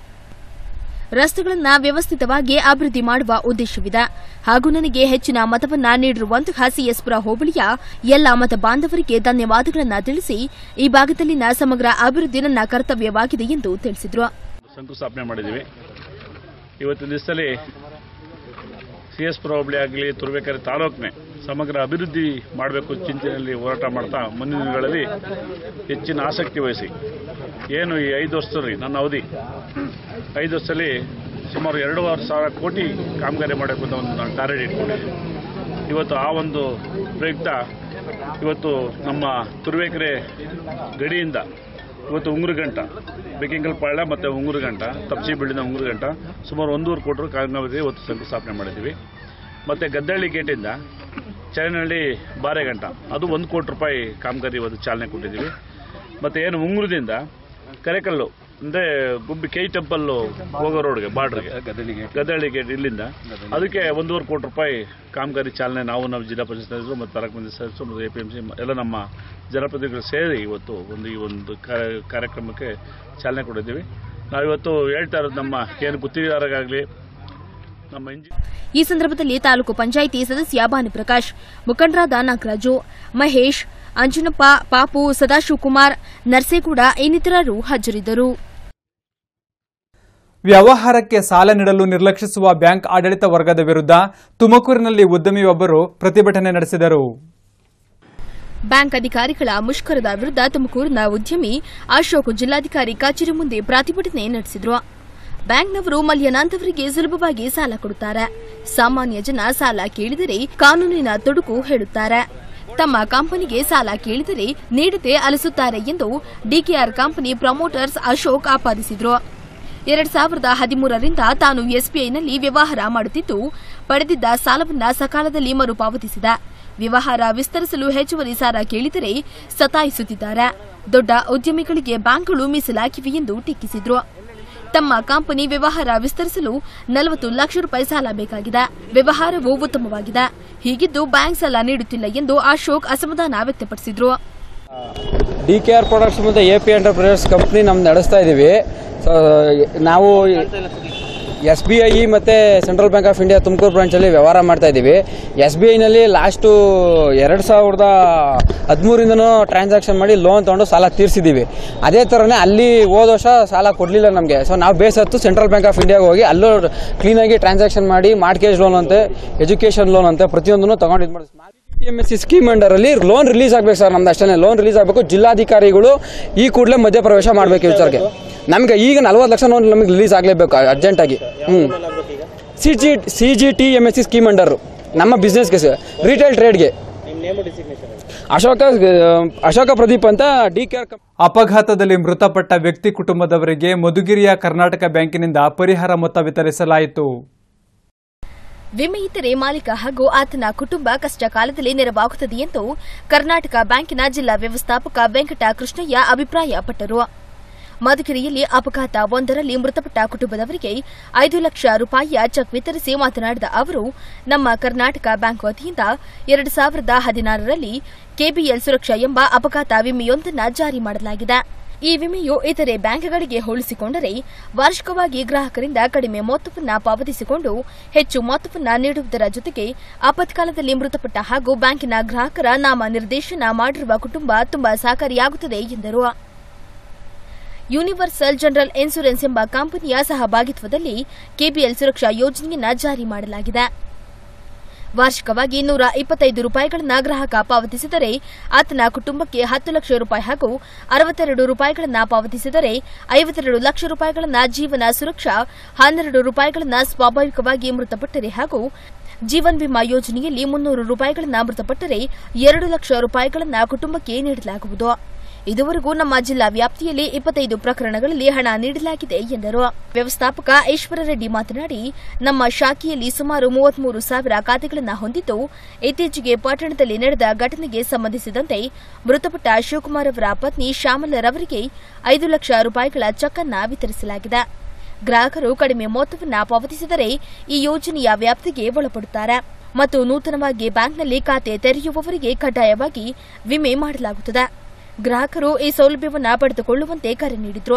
ರಸ್ತೆಗಳನ್ನ ವ್ಯವಸ್ಥಿತವಾಗಿ ಅಭಿವೃದ್ಧಿ ಮಾಡುವ ಉದ್ದೇಶವಿದೆ ಹಾಗೂ ನನಗೆ ಹೆಚ್ಚಿನ ಮತವನ್ನ ನೀಡಿರುವಂತಹ ಸಿಎಸ್ಪುರ ಹೋಬಳಿಯ ಎಲ್ಲ ಮತ ಬಾಂಧವರಿಗೆ ಧನ್ಯವಾದಗಳನ್ನ ತಿಳಿಸಿ ಈ ಭಾಗದಲ್ಲಿನ ಸಮಗ್ರ ಅಭಿವೃದ್ಧಿ ನನ್ನ ಕರ್ತವ್ಯವಾಗಿದೆ ಎಂದು ತಿಳಿಸಿದರು ಶಂಕುಸ್ಥಾಪನೆ ಮಾಡಿದ್ದೀವಿ ಇವತ್ತಿನ ದಿವಸದಲ್ಲಿ ಸಿ ಎಸ್ ಪುರ ಹೋಬಳಿ ಆಗಲಿ ತುರುವೇಕೆರೆ ತಾಲೂಕಿನೇ ಸಮಗ್ರ ಅಭಿವೃದ್ಧಿ ಮಾಡಬೇಕು ಚಿಂತನೆಯಲ್ಲಿ ಹೋರಾಟ ಮಾಡ್ತಾ ಮುಂದಿನ ದಿನಗಳಲ್ಲಿ ಹೆಚ್ಚಿನ ಆಸಕ್ತಿ ವಹಿಸಿ ಏನು ಈ ಐದು ವರ್ಷದಲ್ಲಿ ನನ್ನ ಅವಧಿ ಐದು ವರ್ಷದಲ್ಲಿ ಸುಮಾರು ಎರಡೂವರೆ ಸಾವಿರ ಕೋಟಿ ಕಾಮಗಾರಿ ಮಾಡಬೇಕು ಅಂತ ಒಂದು ನಾನು ಟಾರ್ಗೆಟ್ ಇಟ್ಕೊಂಡಿದ್ದೀನಿ ಇವತ್ತು ಆ ಒಂದು ಪ್ರಯುಕ್ತ ಇವತ್ತು ನಮ್ಮ ತುರುವೇಕೆರೆ ಗಡಿಯಿಂದ ಇವತ್ತು ಉಂಗುರುಗಂಟ ಬೇಕಿಂಗಲ್ ಪಾಳ್ಯ ಮತ್ತು ಉಂಗುರುಗಂಟ ತಪ್ಸಿ ಬೀಳಿನ ಉಂಗುರುಗಂಟ ಸುಮಾರು ಒಂದೂವರೆ ಕೋಟಿ ರೂಪಾಯಿ ಕಾಮಗಾರಿ ಇವತ್ತು ಶಂಕುಸ್ಥಾಪನೆ ಮಾಡಿದ್ದೀವಿ ಮತ್ತು ಗದ್ದಳ್ಳಿ ಗೇಟಿಂದ ಚರನಹಳ್ಳಿ ಬಾರೆಗಂಟ ಅದು ಒಂದು ಕೋಟಿ ರೂಪಾಯಿ ಕಾಮಗಾರಿ ಇವತ್ತು ಚಾಲನೆ ಕೊಟ್ಟಿದ್ದೀವಿ ಮತ್ತು ಏನು ಉಂಗುರದಿಂದ ಕರೆಕಲ್ಲು ಅಂದರೆ ಗುಬ್ಬಿ ಕೆ ಟೆಂಪಲ್ಲು ಹೋಗೋ ರೋಡ್ಗೆ ಬಾರ್ಡ್ರಿಗೆ ಗದ್ದಳ್ಳಿ ಗೇಟ್ ಇಲ್ಲಿಂದ ಅದಕ್ಕೆ ಒಂದೂವರೆ ಕೋಟಿ ರೂಪಾಯಿ ಕಾಮಗಾರಿ ಚಾಲನೆ ನಾವು ನಮ್ಮ ಜಿಲ್ಲಾ ಪರಿಷತ್ ಸದಸ್ಯರು ಮತ್ತು ತಾಲೂಕು ಪಂಚಾಯತ್ ಸದಸ್ಯರು ಮತ್ತು ಎ ಪಿ ಎಂ ಸಿ ಎಲ್ಲ ನಮ್ಮ ಜನಪ್ರತಿನಿಧಿಗಳು ಸೇರಿ ಇವತ್ತು ಒಂದು ಈ ಒಂದು ಕಾರ್ಯ- ಕಾರ್ಯಕ್ರಮಕ್ಕೆ ಚಾಲನೆ ಕೊಟ್ಟಿದ್ದೀವಿ ನಾವಿವತ್ತು ಹೇಳ್ತಾ ಇರೋದು ನಮ್ಮ ಏನು ಗುತ್ತಿಗೆದಾರರಾಗಲಿ ನಮ್ಮ ಇಂಜಿ ಈ ಸಂದರ್ಭದಲ್ಲಿ ತಾಲೂಕು ಪಂಚಾಯಿತಿ ಸದಸ್ಯ ಭಾನುಪ್ರಕಾಶ್ ಮುಖಂಡರಾದ ನಾಗರಾಜು ಮಹೇಶ್ ಅಂಜನಪ್ಪ ಪಾಪು ಸದಾಶಿವಕುಮಾರ್ ನರ್ಸೇಗೌಡ ಇನ್ನಿತರರು ಹಾಜರಿದ್ದರು ವ್ಯವಹಾರಕ್ಕೆ ಸಾಲ ನೀಡಲು ನಿರ್ಲಕ್ಷಿಸುವ ಬ್ಯಾಂಕ್ ಆಡಳಿತ ವರ್ಗದ ವಿರುದ್ಧ ತುಮಕೂರಿನಲ್ಲಿ ಉದ್ಯಮಿಯೊಬ್ಬರು ಪ್ರತಿಭಟನೆ ನಡೆಸಿದರು ಬ್ಯಾಂಕ್ ಅಧಿಕಾರಿಗಳ ಮುಷ್ಕರದ ವಿರುದ್ಧ ತುಮಕೂರಿನ ಉದ್ಯಮಿ ಅಶೋಕ್ ಜಿಲ್ಲಾಧಿಕಾರಿ ಕಚೇರಿ ಮುಂದೆ ಪ್ರತಿಭಟನೆ ನಡೆಸಿದ್ರು ಬ್ಯಾಂಕ್ನವರು ಮಲ್ಯನಾಂತವರಿಗೆ ಸುಲಭವಾಗಿ ಸಾಲ ಕೊಡುತ್ತಾರೆ ಸಾಮಾನ್ಯ ಜನ ಸಾಲ ಕೇಳಿದರೆ ಕಾನೂನಿನ ತೊಡಕು ಹೇಳುತ್ತಾರೆ ತಮ್ಮ ಕಂಪನಿಗೆ ಸಾಲ ಕೇಳಿದರೆ ನೀಡದೆ ಅಲಿಸುತ್ತಾರೆ ಎಂದು ಡಿಕೆಆರ್ ಕಂಪನಿ ಪ್ರಮೋಟರ್ಸ್ ಅಶೋಕ್ ಆಪಾದಿಸಿದ್ರು ಎರಡ್ ಸಾವಿರದ ಹದಿಮೂರರಿಂದ ತಾನು ಎಸ್ಬಿಐನಲ್ಲಿ ವ್ಯವಹಾರ ಮಾಡುತ್ತಿದ್ದು ಪಡೆದಿದ್ದ ಸಾಲವನ್ನ ಸಕಾಲದಲ್ಲಿ ಮರುಪಾವತಿಸಿದ ವ್ಯವಹಾರ ವಿಸ್ತರಿಸಲು ಹೆಚ್ಚುವರಿ ಸಾಲ ಕೇಳಿದರೆ ಸತಾಯಿಸುತ್ತಿದ್ದಾರೆ ದೊಡ್ಡ ಉದ್ಯಮಿಗಳಿಗೆ ಬ್ಯಾಂಕ್ಗಳು ಮೀಸಲಾಗಿವೆ ಎಂದು ಟೀಕಿಸಿದ್ರು ತಮ್ಮ ಕಂಪನಿ ವ್ಯವಹಾರ ವಿಸ್ತರಿಸಲು ನಲವತ್ತು ಲಕ್ಷ ರೂಪಾಯಿ ಸಾಲ ಬೇಕಾಗಿದೆ ವ್ಯವಹಾರವು ಉತ್ತಮವಾಗಿದೆ ಹೀಗಿದ್ದು ಬ್ಯಾಂಕ್ ಸಾಲ ನೀಡುತ್ತಿಲ್ಲ ಎಂದು ಅಶೋಕ್ ಅಸಮಾಧಾನ ವ್ಯಕ್ತಪಡಿಸಿದ್ರು ಡಿ ಕೆ ಆರ್ ಪ್ರಾಡಕ್ಟ್ಸ್ ಮತ್ತು ಎ ಪಿ ಎಂಟರ್ಪ್ರೈಸಸ್ ಕಂಪ್ನಿ ನಮ್ದು ನಡೆಸ್ತಾ ಇದ್ದೀವಿ ಸೊ ನಾವು ಎಸ್ ಬಿ ಐ ಮತ್ತು Central Bank of India Tumakuru ಬ್ರಾಂಚಲ್ಲಿ ವ್ಯವಹಾರ ಮಾಡ್ತಾ ಇದ್ದೀವಿ ಎಸ್ ಬಿ ಐನಲ್ಲಿ ಲಾಸ್ಟು ಎರಡು ಸಾವಿರದ ಹದಿಮೂರಿಂದನೂ ಟ್ರಾನ್ಸಾಕ್ಷನ್ ಮಾಡಿ ಲೋನ್ ತೊಗೊಂಡು ಸಾಲ ತೀರಿಸಿದ್ದೀವಿ ಅದೇ ಥರನೇ ಅಲ್ಲಿ ಹೋದ ವರ್ಷ ಸಾಲ ಕೊಡಲಿಲ್ಲ ನಮಗೆ ಸೊ ನಾವು ಬೇಸತ್ತು ಸೆಂಟ್ರಲ್ ಬ್ಯಾಂಕ್ ಆಫ್ ಇಂಡಿಯಾಗೆ ಹೋಗಿ ಅಲ್ಲೂ ಕ್ಲೀನಾಗಿ ಟ್ರಾನ್ಸಾಕ್ಷನ್ ಮಾಡಿ ಮಾರ್ಟ್ಗೇಜ್ ಲೋನ್ ಅಂತೆ ಎಜುಕೇಷನ್ ಲೋನ್ ಅಂತೆ ಪ್ರತಿಯೊಂದನ್ನು ತೊಗೊಂಡು ಇದು ಮಾಡಿ ಎಂ ಎಸ್ ಸಿ ಸ್ಕೀಮ್ ಅಂಡರಲ್ಲಿ ಲೋನ್ ರಿಲೀಸ್ ಆಗಬೇಕು ಸರ್ ನಮ್ದು ಅಷ್ಟೇ ಲೋನ್ ರಿಲೀಸ್ ಆಗಬೇಕು ಜಿಲ್ಲಾಧಿಕಾರಿಗಳು ಈ ಕೂಡಲೇ ಮಧ್ಯಪ್ರವೇಶ ಮಾಡಬೇಕು ಈ ವಿಚಾರಕ್ಕೆ ನಮಗೆ ಈಗ ನಲ್ವತ್ತು ಲಕ್ಷ ಲೋನ್ ನಮಗೆ ರಿಲೀಸ್ ಆಗಲೇಬೇಕು ಅರ್ಜೆಂಟಾಗಿ ಹ್ಞೂ C G C G T M S C scheme under ನಮ್ಮ ಬಿಸ್ನೆಸ್ಗೆ ಸರ್ ರಿಟೇಲ್ ಟ್ರೇಡ್ಗೆ ಅಶೋಕ ಅಶೋಕ ಪ್ರದೀಪ್ ಅಂತ ಡಿ ಕೆ ಆರ್ ಅಪಘಾತದಲ್ಲಿ ಮೃತಪಟ್ಟ ವ್ಯಕ್ತಿ ಕುಟುಂಬದವರಿಗೆ ಮಧುಗಿರಿಯ ಕರ್ನಾಟಕ ಬ್ಯಾಂಕಿನಿಂದ ಪರಿಹಾರ ಮೊತ್ತ ವಿತರಿಸಲಾಯಿತು ವಿಮೆ ಇದ್ದರೆ ಮಾಲೀಕ ಹಾಗೂ ಆತನ ಕುಟುಂಬ ಕಷ್ಟ ಕಾಲದಲ್ಲಿ ನೆರವಾಗುತ್ತದೆ ಎಂದು ಕರ್ನಾಟಕ ಬ್ಯಾಂಕಿನ ಜಿಲ್ಲಾ ವ್ಯವಸ್ಥಾಪಕ ವೆಂಕಟ ಕೃಷ್ಣಯ್ಯ ಅಭಿಪ್ರಾಯಪಟ್ಟರು ಮಧುಗಿರಿಯಲ್ಲಿ ಅಪಘಾತ ಒಂದರಲ್ಲಿ ಮೃತಪಟ್ಟ ಕುಟುಂಬದವರಿಗೆ ಐದು ಲಕ್ಷ ರೂಪಾಯಿಯ ಚೆಕ್ ವಿತರಿಸಿ ಮಾತನಾಡಿದ ಅವರು ನಮ್ಮ ಕರ್ನಾಟಕ ಬ್ಯಾಂಕ್ ವತಿಯಿಂದ ಎರಡು ಸಾವಿರದ ಹದಿನಾರರಲ್ಲಿ ಕೆಬಿಎಲ್ ಸುರಕ್ಷಾ ಎಂಬ ಅಪಘಾತ ವಿಮೆಯೊಂದನ್ನು ಜಾರಿ ಮಾಡಲಾಗಿದೆ ಈ ವಿಮೆಯು ಇತರೆ ಬ್ಯಾಂಕ್ಗಳಿಗೆ ಹೋಲಿಸಿಕೊಂಡರೆ ವಾರ್ಷಿಕವಾಗಿ ಗ್ರಾಹಕರಿಂದ ಕಡಿಮೆ ಮೊತ್ತವನ್ನು ಪಾವತಿಸಿಕೊಂಡು ಹೆಚ್ಚು ಮೊತ್ತವನ್ನು ನೀಡುವುದರ ಜೊತೆಗೆ ಆಪತ್ಕಾಲದಲ್ಲಿ ಮೃತಪಟ್ಟ ಹಾಗೂ ಬ್ಯಾಂಕಿನ ಗ್ರಾಹಕರ ನಾಮ ನಿರ್ದೇಶನ ಮಾಡಿರುವ ಕುಟುಂಬ ತುಂಬಾ ಸಹಕಾರಿಯಾಗುತ್ತದೆ ಎಂದರು ಯೂನಿವರ್ಸಲ್ ಜನರಲ್ ಇನ್ಸೂರೆನ್ಸ್ ಎಂಬ ಕಂಪನಿಯ ಸಹಭಾಗಿತ್ವದಲ್ಲಿ ಕೆಬಿಎಲ್ ಸುರಕ್ಷಾ ಯೋಜನೆಯನ್ನ ಜಾರಿ ಮಾಡಲಾಗಿದೆ ವಾರ್ಷಿಕವಾಗಿ ನೂರ ಇಪ್ಪತ್ತೈದು ರೂಪಾಯಿಗಳನ್ನ ಗ್ರಾಹಕ ಪಾವತಿಸಿದರೆ ಆತನ ಕುಟುಂಬಕ್ಕೆ ಹತ್ತು ಲಕ್ಷ ರೂಪಾಯಿ ಹಾಗೂ ಅರವತ್ತೆರಡು ರೂಪಾಯಿಗಳನ್ನ ಪಾವತಿಸಿದರೆ ಐವತ್ತೆರಡು ಲಕ್ಷ ರೂಪಾಯಿಗಳನ್ನ ಜೀವನ ಸುರಕ್ಷಾ ಹನ್ನೆರಡು ರೂಪಾಯಿಗಳನ್ನ ಸ್ವಾಭಾವಿಕವಾಗಿ ಮೃತಪಟ್ಟರೆ ಹಾಗೂ ಜೀವನ್ ವಿಮಾ ಯೋಜನೆಯಲ್ಲಿ ಮುನ್ನೂರು ರೂಪಾಯಿಗಳನ್ನ ಮೃತಪಟ್ಟರೆ ಎರಡು ಲಕ್ಷ ರೂಪಾಯಿಗಳನ್ನ ಕುಟುಂಬಕ್ಕೆ ನೀಡಲಾಗುವುದು ಇದುವರೆಗೂ ನಮ್ಮ ಜಿಲ್ಲಾ ವ್ಯಾಪ್ತಿಯಲ್ಲಿ ಇಪ್ಪತ್ತೈದು ಪ್ರಕರಣಗಳಲ್ಲಿ ಹಣ ನೀಡಲಾಗಿದೆ ಎಂದರು ವ್ಯವಸ್ಥಾಪಕ ಈಶ್ವರ ರೆಡ್ಡಿ ಮಾತನಾಡಿ ನಮ್ಮ ಶಾಖೆಯಲ್ಲಿ ಸುಮಾರು ಮೂವತ್ಮೂರು ಸಾವಿರ ಖಾತೆಗಳನ್ನು ಹೊಂದಿದ್ದು ಇತ್ತೀಚೆಗೆ ಪಟ್ಟಣದಲ್ಲಿ ನಡೆದ ಘಟನೆಗೆ ಸಂಬಂಧಿಸಿದಂತೆ ಮೃತಪಟ್ಟ ಶಿವಕುಮಾರ್ ಅವರ ಪತ್ನಿ ಶ್ಯಾಮಲರವರಿಗೆ ಐದು ಲಕ್ಷ ರೂಪಾಯಿಗಳ ಚೆಕ್ ಅನ್ನ ವಿತರಿಸಲಾಗಿದೆ ಗ್ರಾಹಕರು ಕಡಿಮೆ ಮೊತ್ತವನ್ನ ಪಾವತಿಸಿದರೆ ಈ ಯೋಜನೆಯ ವ್ಯಾಪ್ತಿಗೆ ಒಳಪಡುತ್ತಾರೆ ಮತ್ತು ನೂತನವಾಗಿ ಬ್ಯಾಂಕ್ನಲ್ಲಿ ಖಾತೆ ತೆರೆಯುವವರಿಗೆ ಕಡ್ಡಾಯವಾಗಿ ವಿಮೆ ಮಾಡಲಾಗುತ್ತದೆ ಗ್ರಾಹಕರು ಈ ಸೌಲಭ್ಯವನ್ನು ಪಡೆದುಕೊಳ್ಳುವಂತೆ ಕರೆ ನೀಡಿದರು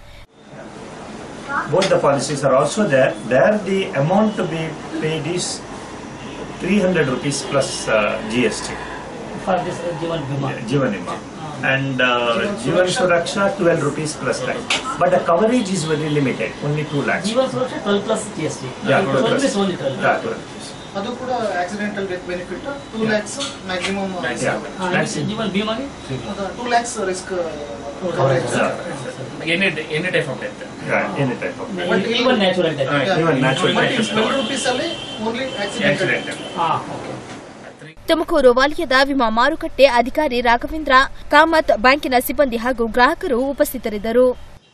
both the policies are also there. There the amount to be paid is 300 rupees plus uh, GST. For this uh, Jivan Bima. Yeah, Jivan Bima. And uh, Jivan Suraksha 12 rupees plus tax. But the coverage is very limited, only 2 lakhs. Jivan Suraksha 12 plus GST. Yeah, 12 12 plus. is only 12. Yeah, 12. ಅದು ಕೂಡ accidental death benefit two lakhs maximum Yeah. Ah, next Jivan Bima ಗೆ two lakhs risk any any type of death Yeah, any type of Even natural death. Even natural death is covered. Rupees ಅಲ್ಲಿ only accident Ah, okay. Tumakuru ವಲಯದ ವಿಮಾ ಮಾರುಕಟ್ಟೆ ಅಧಿಕಾರಿ ರಾಘವೇಂದ್ರ ಕಾಮತ್ ಬ್ಯಾಂಕಿನ ಸಿಬ್ಬಂದಿ ಹಾಗೂ ಗ್ರಾಹಕರು ಉಪಸ್ಥಿತರಿದ್ದರು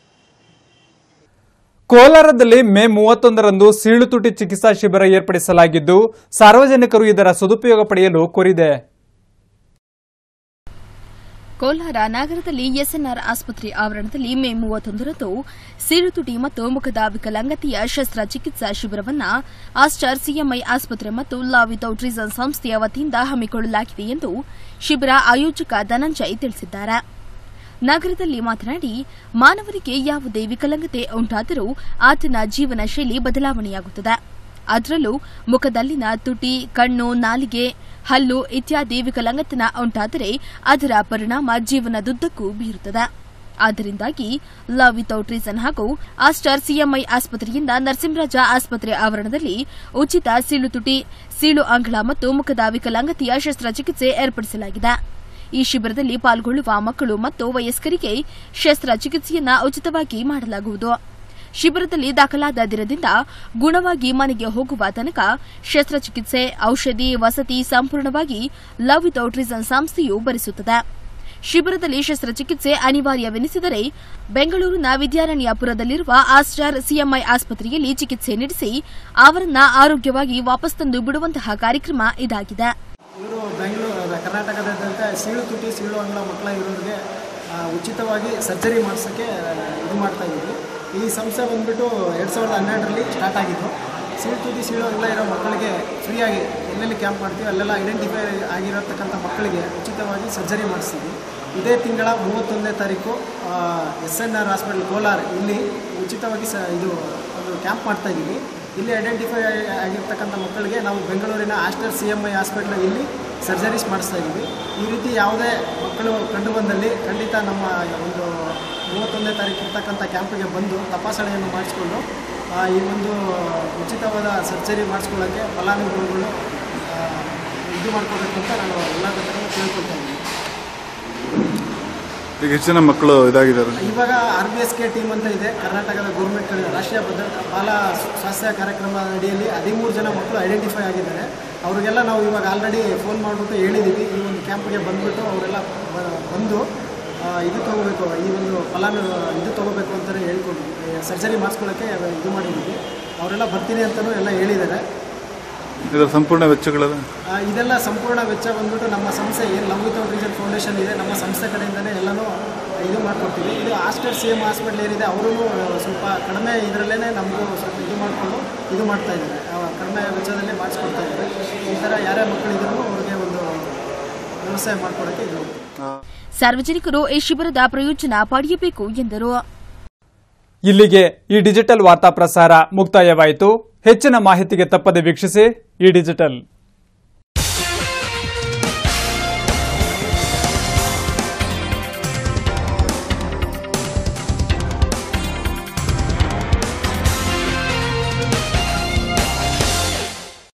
ಕೋಲಾರದಲ್ಲಿ ಮೇ ಮೂವತ್ತೊಂದರಂದು ಸೀಳುತುಟಿ ಚಿಕಿತ್ಸಾ ಶಿಬಿರ ಏರ್ಪಡಿಸಲಾಗಿದ್ದು ಸಾರ್ವಜನಿಕರು ಇದರ ಸದುಪಯೋಗ ಪಡೆಯಲು ಕೋರಿದೆ ಕೋಲಾರ ನಗರದಲ್ಲಿ ಎಸ್ಎನ್ಆರ್ ಆಸ್ಪತ್ರೆ ಆವರಣದಲ್ಲಿ ಮೇ ಮೂವತ್ತೊಂದರಂದು ಸೀಳುತುಟಿ ಮತ್ತು ಮುಖದ ವಿಕಲಾಂಗತೆಯ ಶಸ್ತ್ರಚಿಕಿತ್ಸಾ ಶಿಬಿರವನ್ನು ಆಸ್ಟಾರ್ ಸಿಎಂಐ ಆಸ್ಪತ್ರೆ ಮತ್ತು ಲಾ ವಿತೌಟ್ ರೀಸನ್ ಸಂಸ್ಥೆಯ ವತಿಯಿಂದ ಹಮ್ಮಿಕೊಳ್ಳಲಾಗಿದೆ ಎಂದು ಶಿಬಿರ ಆಯೋಜಕ ಧನಂಜಯ್ ತಿಳಿಸಿದ್ದಾರೆ ನಗರದಲ್ಲಿ ಮಾತನಾಡಿ ಮಾನವರಿಗೆ ಯಾವುದೇ ವಿಕಲಾಂಗತೆ ಉಂಟಾದರೂ ಆತನ ಜೀವನ ಶೈಲಿ ಬದಲಾವಣೆಯಾಗುತ್ತದೆ ಅದರಲ್ಲೂ ಮುಖದಲ್ಲಿನ ತುಟಿ ಕಣ್ಣು ನಾಲಿಗೆ ಹಲ್ಲು ಇತ್ಯಾದಿ ವಿಕಲಾಂಗತನ ಉಂಟಾದರೆ ಅದರ ಪರಿಣಾಮ ಜೀವನದುದ್ದಕ್ಕೂ ಬೀರುತ್ತದೆ ಆದ್ದರಿಂದಾಗಿ ಲಾ ವಿತೌಟ್ ರೀಸನ್ ಹಾಗೂ ಆಸ್ಟಾರ್ ಸಿಎಂಐ ಆಸ್ಪತ್ರೆಯಿಂದ ನರಸಿಂಹರಾಜ ಆಸ್ಪತ್ರೆ ಆವರಣದಲ್ಲಿ ಉಚಿತ ಸೀಳು ತುಟಿ ಸೀಳು ಅಂಗಳ ಮತ್ತು ಮುಖದ ವಿಕಲಾಂಗತೆಯ ಶಸ್ತ್ರಚಿಕಿತ್ಸೆ ಏರ್ಪಡಿಸಲಾಗಿದೆ ಈ ಶಿಬಿರದಲ್ಲಿ ಪಾಲ್ಗೊಳ್ಳುವ ಮಕ್ಕಳು ಮತ್ತು ವಯಸ್ಕರಿಗೆ ಶಸ್ತ್ರಚಿಕಿತ್ಸೆಯನ್ನ ಉಚಿತವಾಗಿ ಮಾಡಲಾಗುವುದು ಶಿಬಿರದಲ್ಲಿ ದಾಖಲಾದ ದಿನದಿಂದ ಗುಣವಾಗಿ ಮನೆಗೆ ಹೋಗುವ ತನಕ ಶಸ್ತ್ರಚಿಕಿತ್ಸೆ ಔಷಧಿ ವಸತಿ ಸಂಪೂರ್ಣವಾಗಿ ಲವ್ ವಿತೌಟ್ ರೀಸನ್ ಸಂಸ್ಥೆಯು ಭರಿಸುತ್ತದೆ ಶಿಬಿರದಲ್ಲಿ ಶಸ್ತ್ರಚಿಕಿತ್ಸೆ ಅನಿವಾರ್ಯವೆನಿಸಿದರೆ ಬೆಂಗಳೂರಿನ ವಿದ್ಯಾರಣ್ಯಪುರದಲ್ಲಿರುವ ಆಸ್ಟಾರ್ ಸಿಎಂಐ ಆಸ್ಪತ್ರೆಯಲ್ಲಿ ಚಿಕಿತ್ಸೆ ನಡೆಸಿ ಅವರನ್ನ ಆರೋಗ್ಯವಾಗಿ ವಾಪಸ್ ತಂದು ಬಿಡುವಂತಹ ಕಾರ್ಯಕ್ರಮ ಇದಾಗಿದೆ ಇವರು ಬೆಂಗಳೂರು ಕರ್ನಾಟಕದಾದ್ಯಂತ ಸೀಳು ತುಟಿ ಸೀಳು ಅಂಗಳ ಮಕ್ಕಳ ಇರೋರಿಗೆ ಆ, ಉಚಿತವಾಗಿ ಸರ್ಜರಿ ಮಾಡಿಸೋಕ್ಕೆ ಇದು ಮಾಡ್ತಾ ಇದ್ದೀವಿ ಈ ಸಂಸ್ಥೆ ಬಂದ್ಬಿಟ್ಟು ಎರಡು ಸಾವಿರದ ಹನ್ನೆರಡರಲ್ಲಿ ಸ್ಟಾರ್ಟ್ ಆಗಿದ್ದು ಸೀಳು ತುಟಿ ಸೀಳು ಅಂಗಳ ಇರೋ ಮಕ್ಕಳಿಗೆ ಫ್ರೀಯಾಗಿ ಎಲ್ಲೆಲ್ಲಿ ಕ್ಯಾಂಪ್ ಮಾಡ್ತೀವಿ ಅಲ್ಲೆಲ್ಲ ಐಡೆಂಟಿಫೈ ಆಗಿರತಕ್ಕಂಥ ಮಕ್ಕಳಿಗೆ ಉಚಿತವಾಗಿ ಸರ್ಜರಿ ಮಾಡಿಸ್ತೀವಿ ಇದೇ ತಿಂಗಳ ಮೂವತ್ತೊಂದನೇ ತಾರೀಕು S N R hospital Kolar ಇಲ್ಲಿ ಉಚಿತವಾಗಿ ಸ ಇದು ಒಂದು ಕ್ಯಾಂಪ್ ಮಾಡ್ತಾ ಇದ್ದೀವಿ ಇಲ್ಲಿ ಐಡೆಂಟಿಫೈ ಆಗಿರ್ತಕ್ಕಂಥ ಮಕ್ಕಳಿಗೆ ನಾವು ಬೆಂಗಳೂರಿನ Aster C M I hospital ಇಲ್ಲಿ ಸರ್ಜರೀಸ್ ಮಾಡಿಸ್ತಾ ಇದ್ದೀವಿ ಈ ರೀತಿ ಯಾವುದೇ ಮಕ್ಕಳು ಕಂಡು ಬಂದಲ್ಲಿ ಖಂಡಿತ ನಮ್ಮ ಒಂದು ಮೂವತ್ತೊಂದನೇ ತಾರೀಕು ಇರ್ತಕ್ಕಂಥ ಕ್ಯಾಂಪಿಗೆ ಬಂದು ತಪಾಸಣೆಯನ್ನು ಮಾಡಿಸ್ಕೊಂಡು ಆ, ಈ ಒಂದು ಉಚಿತವಾದ ಸರ್ಜರಿ ಮಾಡಿಸ್ಕೊಳ್ಳೋಕ್ಕೆ ಫಲಾನುಭವಿಗಳು ಆ, ಇದು ಮಾಡ್ಕೋಬೇಕು ಅಂತ ನಾನು ಎಲ್ಲ ಕಡೆ ಕೇಳ್ಕೊಳ್ತಾ ಇದ್ದೀನಿ ಈಗ ಎಷ್ಟು ಜನ ಮಕ್ಕಳು ಇದಾಗಿದ್ದಾರೆ ಇವಾಗ R B S K team ಅಂತ ಇದೆ ಕರ್ನಾಟಕದ ಗೌರ್ಮೆಂಟ್ ಕಡೆ ರಾಷ್ಟ್ರೀಯ ಭದ್ರತಾ ಬಾಲ ಸ್ವಾಸ್ಥ್ಯ ಕಾರ್ಯಕ್ರಮ ಅಡಿಯಲ್ಲಿ ಹದಿಮೂರು ಜನ ಮಕ್ಕಳು ಐಡೆಂಟಿಫೈ ಆಗಿದ್ದಾರೆ ಅವರಿಗೆಲ್ಲ ನಾವು ಇವಾಗ ಆಲ್ರೆಡಿ ಫೋನ್ ಮಾಡಿಬಿಟ್ಟು ಹೇಳಿದ್ದೀವಿ ಈ ಒಂದು ಕ್ಯಾಂಪ್ಗೆ ಬಂದುಬಿಟ್ಟು ಅವರೆಲ್ಲ ಬ- ಬಂದು ಆ, ಇದು ತೊಗೋಬೇಕು ಈ ಒಂದು ಫಲಾನು ಇದು ತೊಗೋಬೇಕು ಅಂತಲೇ ಹೇಳ್ಕೊಂಡಿದ್ವಿ ಸರ್ಜರಿ ಮಾಡಿಸ್ಕೊಳ್ಳೋಕ್ಕೆ ಇದು ಮಾಡಿದ್ದೀವಿ ಅವರೆಲ್ಲ ಬರ್ತೀನಿ ಅಂತಲೂ ಎಲ್ಲ ಹೇಳಿದ್ದಾರೆ ಇದರ ಸಂಪೂರ್ಣ ವೆಚ್ಚಗಳೆಲ್ಲ ಆ, ಇದೆಲ್ಲ ಸಂಪೂರ್ಣ ವೆಚ್ಚ ಬಂದ್ಬಿಟ್ಟು ನಮ್ಮ ಸಂಸ್ಥೆ ಏನು ಲವ್ ವಿತೌಟ್ ರೀಸನ್ ಫೌಂಡೇಶನ್ ಇದೆ ನಮ್ಮ ಸಂಸ್ಥೆ ಕಡೆಯಿಂದನೇ ಎಲ್ಲನೂ ಇದು ಮಾಡ್ಕೊಡ್ತೀವಿ ಇದು ಆಸ್ಟರ್ ಸಿ ಎಮ್ ಹಾಸ್ಪಿಟ್ಲ್ ಏನಿದೆ ಅವರು ಸ್ವಲ್ಪ ಕಡಿಮೆ ಇದರಲ್ಲೇ ನಮಗೂ ಸ್ವಲ್ಪ ಇದು ಮಾಡಿಕೊಂಡು ಇದು ಮಾಡ್ತಾ ಇದ್ದಾರೆ ಆ, ಕಡಿಮೆ ವೆಚ್ಚದಲ್ಲಿ ಮಾಡಿಸ್ಕೊಡ್ತಾ ಇದ್ದಾರೆ ಈ ಥರ ಯಾರೇ ಮಕ್ಕಳಿದ್ರು ಅವ್ರಿಗೆ ಒಂದು ವ್ಯವಸಾಯ ಮಾಡ್ಕೊಡೋಕ್ಕೆ ಇದು ಸಾರ್ವಜನಿಕರು ಈ ಶಿಬಿರದ ಪ್ರಯೋಜನ ಪಡೆಯಬೇಕು ಎಂದರು ಇಲ್ಲಿಗೆ ಈ ಡಿಜಿಟಲ್ ವಾರ್ತಾ ಪ್ರಸಾರ ಮುಕ್ತಾಯವಾಯಿತು ಹೆಚ್ಚಿನ ಮಾಹಿತಿಗೆ ತಪ್ಪದೆ ವೀಕ್ಷಿಸಿ ಈ ಡಿಜಿಟಲ್